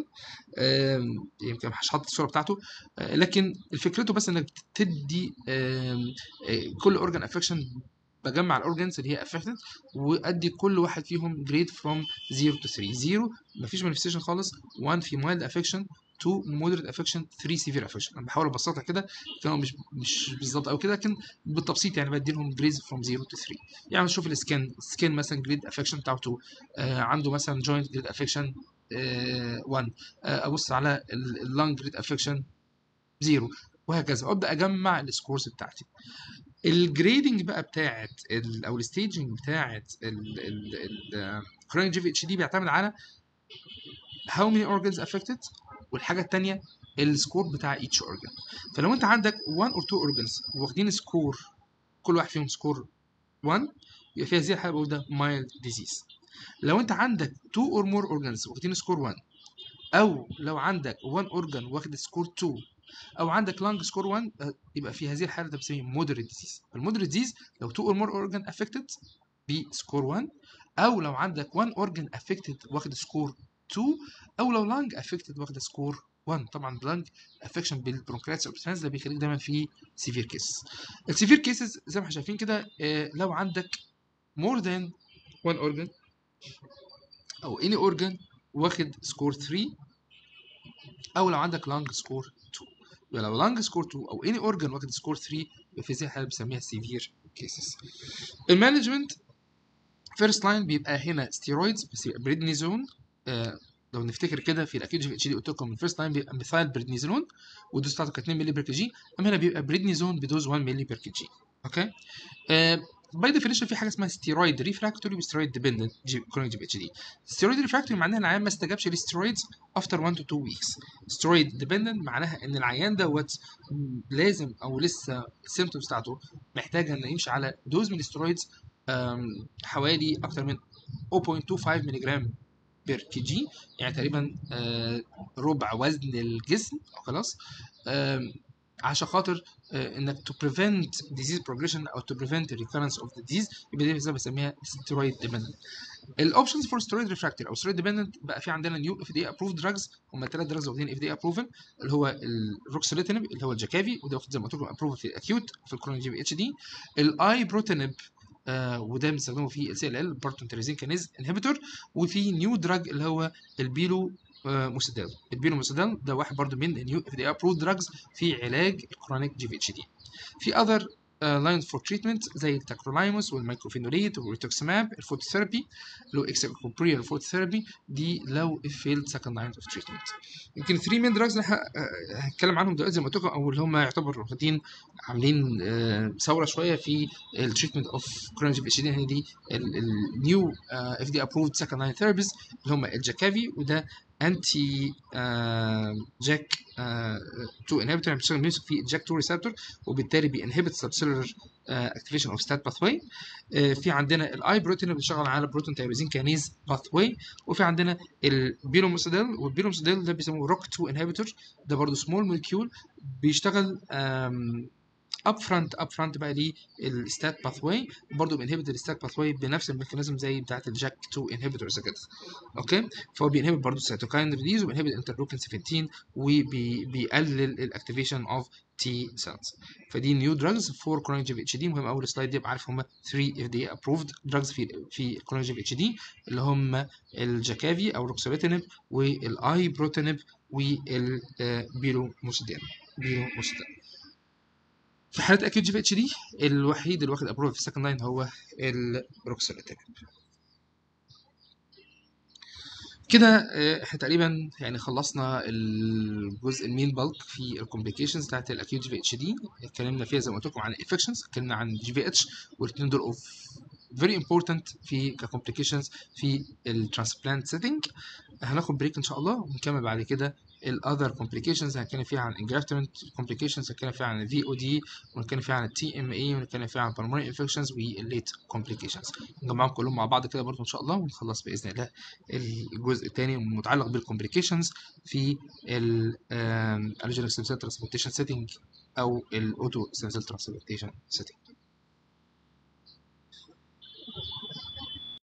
يمكن مش حاطط الصوره بتاعته لكن فكرته بس انك تدي كل اورجن افكشن بجمع الاورجنز اللي هي افكتد وادي كل واحد فيهم جريد فروم 0 تو 3 0 مفيش مانيفستيشن خالص 1 في مايلد افكشن 2 مودريت افكشن 3 سيفير افكشن انا بحاول ابسطها كده كانوا مش مش بالظبط او كده لكن بالتبسيط يعني بدي لهم جريدز فروم 0 تو 3 يعني نشوف السكان سكان مثلا جريد افكشن بتاعته آه عنده مثلا جوينت جريد افكشن 1 آه ابص على اللانج جريد افكشن 0 وهكذا وابدا اجمع السكورز بتاعتي الجريدنج بقى بتاعت او الستيجنج بتاعت chronic جي في اتش دي بيعتمد على how many organs affected والحاجه الثانيه السكور بتاع each organ فلو انت عندك 1 or 2 organs واخدين سكور كل واحد فيهم سكور 1 يبقى في هذه الحاله بقول ده mild disease لو انت عندك 2 or more organs واخدين سكور 1 او لو عندك 1 organ واخد سكور 2 او عندك لانج سكور 1 يبقى في هذه الحاله ده بنسميه مودريت ديزيز المودريت ديزيز لو 2 or more organ affected بسكور 1 او لو عندك 1 organ affected واخد سكور 2 او لو لانج affected واخد سكور 1 طبعا لانج افكشن بالبرونكريتس اوبسترانس ده بيخليك دايما في سيفير كيسز السيفير كيسز زي ما احنا شايفين كده آه، لو عندك more than one organ او any organ واخد سكور 3 او لو عندك لانج سكور 2 يبقى لو لانج سكور 2 او any organ واخد سكور 3 يبقى في زي حاله بنسميها سيفير كيسز المانجمنت فيرست لاين بيبقى هنا ستيرويدز بس يبقى بريدنيزون آه لو نفتكر كده في الاكيد جي اتش دي قلت لكم الفيرست لاين بيبقى ميثايل بريدنيزون والدوز بتاعته كانت 2 مللي بير كي جي اما هنا بيبقى بريدنيزون بدوز 1 مللي بير كي جي اوكي باي ديفينيشن في حاجه اسمها ستيرويد ريفراكتوري وستيرويد ديبندنت كرونيك جي اتش دي ستيرويد ريفراكتوري معناها ان العيان ما استجابش للستيرويدز افتر 1 تو 2 ويكس ستيرويد ديبندنت معناها ان العيان دوت لازم او لسه السيمتومز بتاعته محتاجه انه يمشي على دوز من الستيرويدز حوالي اكتر من 0.25 مللي جرام بير كي جي يعني تقريبا آه، ربع وزن الجسم خلاص آم، عشان خاطر آه، انك to prevent disease progression او to prevent recurrence of the disease يبقى دي زي ما بسميها steroid dependent الاوبشنز فور steroid refractory او steroid dependent بقى في عندنا نيو اف دي approved drugs هم الثلاث دراجز واخدين اف دي approval اللي هو الروكسوليتينب اللي هو الجاكافي وده واخد زي ما قلت لكم approval في الاكيوت في الكرونيك جي بي اتش دي الاي بروتينب آه وده بنستخدمه في السي ال ال بارتون تيريزين كانيز انهبيتور وفي نيو دراج اللي هو البيلو آه موسيدال البيلو موسيدال ده واحد برضو من النيو اف دي ابروف دراجز في علاج الكرونيك جي في اتش دي في اذر لاينز فور تريتمنت زي التاكرولايموس والمايكروفينوليت والريتوكسماب الفوتوثيرابي لو اكسكوبريال فوتوثيرابي دي لو فيلد سكند لاين اوف تريتمنت يمكن 3 مين دراجز اللي هتكلم عنهم دلوقتي زي ما قلت لكم او اللي هم يعتبروا واخدين عاملين آه، ثوره شويه في التريتمنت اوف كرونيك جي بي اتش دي هي دي النيو اف دي ابروفد سكند لاين ثيرابيز اللي هم الجاكافي وده انتي جاك 2 انهبيتور يعني بيشتغل بيمسك في الجاك 2 ريسبتور وبالتالي بينهبت سبسيلر اكتيفيشن اوف ستات باث واي في عندنا الاي بروتين اللي بيشتغل على بروتون تايروزين كانيز باث واي وفي عندنا البيروموسيديل والبيروموسيديل ده بيسموه روك 2 انهبيتور ده برضه سمول مولكيول بيشتغل اب فرونت اب فرونت بقى ليه الستات باث واي برضه بينهبت الستات باث واي بنفس الميكانيزم زي بتاعه الجاك 2 انهبيتورز كده اوكي فهو بينهبت برضه السيتوكاين ريليز وبينهبت الانترلوكين 17 وبيقلل الاكتيفيشن اوف تي سيلز فدي نيو دراجز فور كرونيك جي في اتش دي مهم اول سلايد دي ابقى عارف هم 3 اف دي ابروفد دراجز في في كرونيك جي في اتش دي اللي هم الجاكافي او روكسوليتينب والاي بروتينب والبيروموسيدين بيروموسيدين في حالة اكيد جي في اتش دي الوحيد اللي واخد ابروف في السكند لاين هو الروكسوليتينب كده آه، احنا تقريبا يعني خلصنا الجزء المين بالك في الكومبليكيشنز بتاعت الاكيوت جي في اتش دي اتكلمنا فيها زي ما قلت لكم عن الانفكشنز اتكلمنا عن جي في اتش والاثنين دول اوف فيري امبورتنت في ككومبليكيشنز في الترانسبلانت سيتنج هناخد بريك ان شاء الله ونكمل بعد كده الاذر كومبليكيشنز هنتكلم فيها عن انجرافتمنت كومبليكيشنز هنتكلم فيها عن الفي او دي ونتكلم فيها عن التي ام اي ونتكلم فيها عن pulmonary انفكشنز والليت كومبليكيشنز نجمعهم كلهم مع بعض كده برضه ان شاء الله ونخلص باذن الله الجزء الثاني المتعلق بالكومبليكيشنز في الالرجينيك سيل ترانسبورتيشن سيتنج او الاوتو سيل ترانسبورتيشن سيتنج